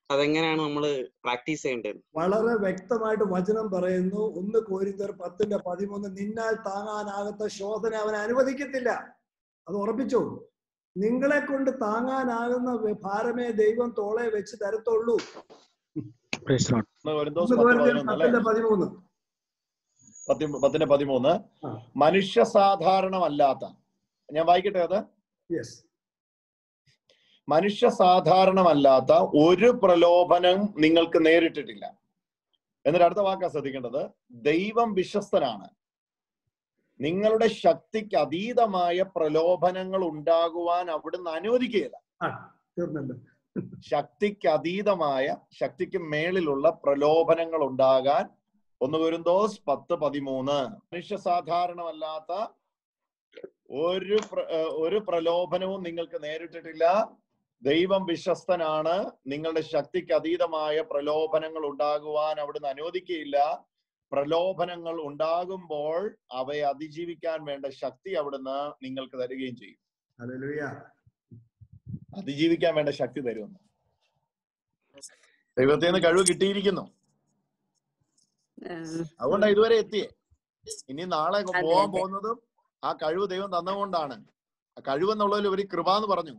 അതെങ്ങനെയാണ് നമ്മൾ പ്രാക്ടീസ് ചെയ്യേണ്ടത് വളരെ വ്യക്തമായിട്ട് വചനം പറയുന്നു ഒന്ന് കോരിന്തർ പത്തിന്റെ പതിമൂന്ന് നിന്നാൽ താങ്ങാനാകാത്ത ശോധന അവൻ അനുവദിക്കത്തില്ല അത് ഉറപ്പിച്ചോ നിങ്ങളെ കൊണ്ട് താങ്ങാനാകുന്ന വ- ഭാരമേ ദൈവം തോളെ വെച്ച് തരത്തുള്ളൂ ഒന്ന് കൊരിന്തോസ് ഒന്ന് പത്ത് കോരിന്തർ പതിനൊന്ന് അല്ലേ പത്തിന്റെ പതിമൂന്ന് പത്തി പത്തിന്റെ പതിമൂന്ന് ആ. മനുഷ്യ സാധാരണമല്ലാത്ത ഞാൻ വായിക്കട്ടെ അത് യെസ് മനുഷ്യ സാധാരണമല്ലാത്ത ഒരു പ്രലോഭനം നിങ്ങൾക്ക് നേരിട്ടിട്ടില്ല എന്നിട്ട് അടുത്ത വാക്കാ ശ്രദ്ധിക്കേണ്ടത് ദൈവം വിശ്വസ്തനാണ് നിങ്ങളുടെ ശക്തിക്ക് അതീതമായ പ്രലോഭനങ്ങൾ ഉണ്ടാകുവാൻ അവിടുന്ന് അനുവദിക്കുകയില്ല ആ തീർന്നല്ലോ ശക്തിക്ക് അതീതമായ ശക്തിക്ക് മേളിലുള്ള പ്രലോഭനങ്ങൾ ഉണ്ടാകാൻ ഒന്ന് കുരുന്തോസ് പത്ത് പതിമൂന്ന് മനുഷ്യ സാധാരണമല്ലാത്ത ഒരു പ്ര- ഏർ ഒരു പ്രലോഭനവും നിങ്ങൾക്ക് നേരിട്ടിട്ടില്ല ദൈവം വിശ്വസ്തനാണ് നിങ്ങളുടെ ശക്തിക്ക് അതീതമായ പ്രലോഭനങ്ങൾ ഉണ്ടാകുവാൻ അവിടുന്ന് അനുവദിക്കുകയില്ല പ്രലോഭനങ്ങൾ ഉണ്ടാകുമ്പോൾ അവയെ അതിജീവിക്കാൻ വേണ്ട ശക്തി അവിടുന്ന് നിങ്ങൾക്ക് തരികയും ചെയ്യും ഹല്ലേലൂയ അതിജീവിക്കാൻ വേണ്ട ശക്തി തരുമെന്ന് ദൈവത്തിൽ നിന്ന് കഴിവ് കിട്ടിയിരിക്കുന്നു അതുകൊണ്ടാണ് ഇതുവരെ എത്തിയേ ഇനി നാളെ അതെ, പോകാൻ അതെ. പോകുന്നതും ആ കഴിവ് ദൈവം തന്നുകൊണ്ടാണ് ആ കഴിവ് എന്നുള്ളതിൽ ഒരു കൃപ എന്ന് പറഞ്ഞു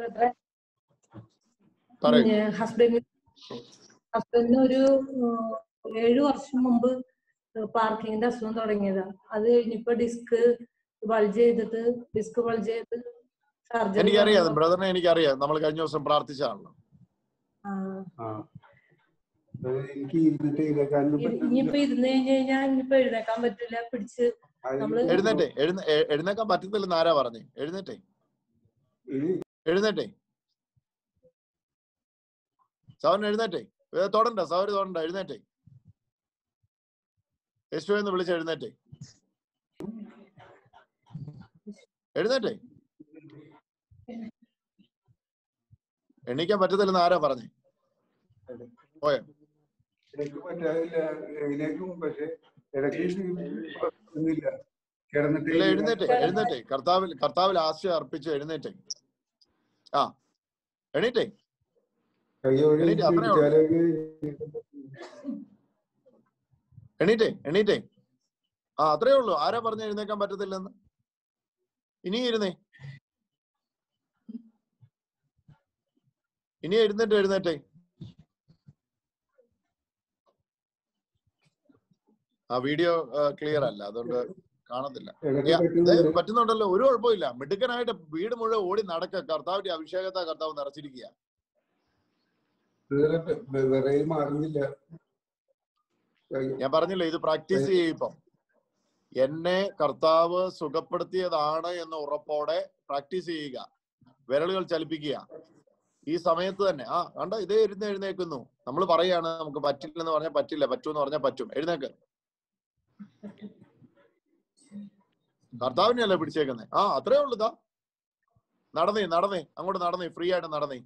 പറയൂ ഹസ്ബൻഡ് ഹസ്ബൻഡിന് ഒരു ഉം, ഏഴു വർഷം മുമ്പ് പാർക്കിങ്ങിന്റെ അസുഖം തുടങ്ങിയതാ അത് കഴിഞ്ഞിപ്പോ ഡിസ്ക് ബൾജ് ചെയ്തിട്ട് ഡിസ്ക് ബൾജ് ചെയ്ത് സർജറി എനിക്കറിയാം ബ്രദറിനെ എനിക്കറിയാം നമ്മൾ കഴിഞ്ഞ ദിവസം പ്രാർത്ഥിച്ചാണല്ലോ ആ അത് എനിക്ക് ഇരുന്നിട്ട് ഇരുന്നേക്കാനൊന്നും പറ്റില്ല. ഇനിയിപ്പോ ഇരുന്ന് കഴിഞ്ഞ് കഴിഞ്ഞാൽ ഇനിയിപ്പോ എഴുന്നേക്കാൻ പറ്റില്ല പിടിച്ച് അത് നമ്മള് എഴുന്നേറ്റെ എഴുന്ന എ- എഴുന്നേക്കാൻ പറ്റത്തില്ലെന്ന് ആരാ പറഞ്ഞേ എഴുന്നേറ്റെ ഇനി എഴുന്നേറ്റെ സൗരൻ എഴുന്നേറ്റെ ഏ, തൊടണ്ട സൗര് തൊടണ്ട എഴുന്നേറ്റെ യേശു എന്ന് വിളിച്ച് എഴുന്നേറ്റെ എഴുന്നേറ്റെ എണീക്കാൻ പറ്റത്തില്ലെന്ന് ആരാ പറഞ്ഞേ പോയോ എനിക്ക് പറ്റാതില്ല എഴുന്നേക്കും പക്ഷെ ഇടയ്ക്ക് ഒന്നുമില്ല കിടന്നിട്ട് ഇല്ല എഴുന്നേറ്റെ എഴുന്നേറ്റെ കർത്താവിൽ കർത്താവിൽ ആശയം അർപ്പിച്ച് എഴുന്നേറ്റെ ആ എണീറ്റേ കയ്യോടെ എണീറ്റ് അത്രേ ഉള്ളൂ. പിടിച്ചാലൊക്കെ എണീറ്റേ എണീറ്റേ ആ അത്രേ ഉള്ളൂ ആരാ പറഞ്ഞ എഴുന്നേക്കാൻ പറ്റത്തില്ലെന്ന് ഇനി ഇരുന്നേ ഇനി എഴുന്നേറ്റ് എഴുന്നേറ്റേ ആ വീഡിയോ ക്ലിയർ അല്ല അതുകൊണ്ട് കാണത്തില്ല ഇടയ്ക്ക് യാ, ദേ, പറ്റുന്നുണ്ട് പറ്റുന്നുണ്ടല്ലോ ഒരു കുഴപ്പമില്ല മിടുക്കനായിട്ട് വീട് മുഴുവൻ ഓടി നടക്ക കർത്താവിന്റെ അഭിഷേകത്തെ കർത്താവ് നിറച്ചിരിക്കുക ഇതുവരെ വെ- വെ- വിറയിൽ മാറുന്നില്ല കൈ- ഞാൻ പറഞ്ഞില്ലേ ഇത് പ്രാക്ടീസ് ചെയ്യിപ്പം എന്നെ കർത്താവ് സുഖപ്പെടുത്തിയതാണ് എന്ന ഉറപ്പോടെ പ്രാക്ടീസ് ചെയ്യുക വിരലുകൾ ചലിപ്പിക്കുക ഈ സമയത്ത് തന്നെ ആ കണ്ട ഇതേ ഇരുന്ന് എഴുന്നേക്കുന്നു നമ്മൾ പറയാണ് നമുക്ക് പറ്റില്ലെന്ന് പറഞ്ഞാൽ പറ്റില്ല പറ്റുമെന്ന് പറഞ്ഞാൽ പറ്റും എഴുന്നേക്ക് കർത്താവിനെയല്ലേ പിടിച്ചേക്കുന്നേ ആ അത്രേ ഉള്ളൂ ഇതാ നടന്നേ നടന്നേ അങ്ങോട്ട് നടന്നേ ഫ്രീ ആയിട്ട് നടന്നേ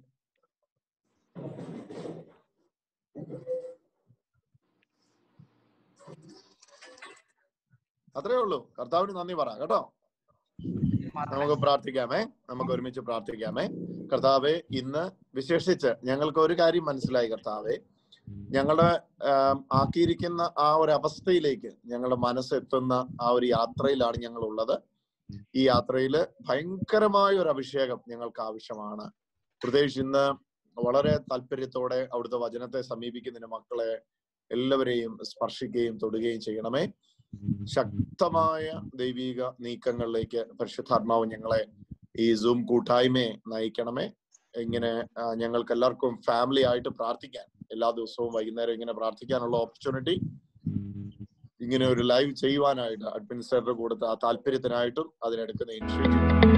അത്രേ ഉള്ളൂ കർത്താവിന് നന്ദി പറ കേട്ടോ നമുക്ക് പ്രാർത്ഥിക്കാമേ നമുക്ക് ഒരുമിച്ച് പ്രാർത്ഥിക്കാമേ കർത്താവെ ഇന്ന് വിശേഷിച്ച് ഞങ്ങൾക്ക് ഒരു കാര്യം മനസ്സിലായി കർത്താവെ ഞങ്ങളുടെ ആം, ആക്കിയിരിക്കുന്ന ആ ഒരു അവസ്ഥയിലേക്ക് ഞങ്ങളുടെ മനസ്സെത്തുന്ന ആ ഒരു യാത്രയിലാണ് ഞങ്ങൾ ഉള്ളത് ഈ യാത്രയിൽ ഭയങ്കരമായ ഒരു അഭിഷേകം ഞങ്ങൾക്ക് ആവശ്യമാണ് പ്രത്യേകിച്ച് ഇന്ന് വളരെ താല്പര്യത്തോടെ അവിടുത്തെ വചനത്തെ സമീപിക്കുന്നതിന് മക്കളെ എല്ലാവരെയും സ്പർശിക്കുകയും തൊടുകയും ചെയ്യണമേ ശക്തമായ ദൈവിക നീക്കങ്ങളിലേക്ക് പരിശുദ്ധാത്മാവ് ഞങ്ങളെ ഈ സൂം കൂട്ടായ്മയെ നയിക്കണമേ ഇങ്ങനെ ആ, ഞങ്ങൾക്ക് എല്ലാവർക്കും ഫാമിലി ആയിട്ട് പ്രാർത്ഥിക്കാൻ എല്ലാ ദിവസവും വൈകുന്നേരം ഇങ്ങനെ പ്രാർത്ഥിക്കാനുള്ള ഓപ്പർച്യൂണിറ്റി ഇങ്ങനെ ഒരു ലൈവ് ചെയ്യുവാനായിട്ട് അഡ്മിനിസ്ട്രേറ്റർ കൊടുത്ത ആ താല്പര്യത്തിനായിട്ടും അതിനെടുക്കുന്ന ഇനിഷ്യേറ്റീവ്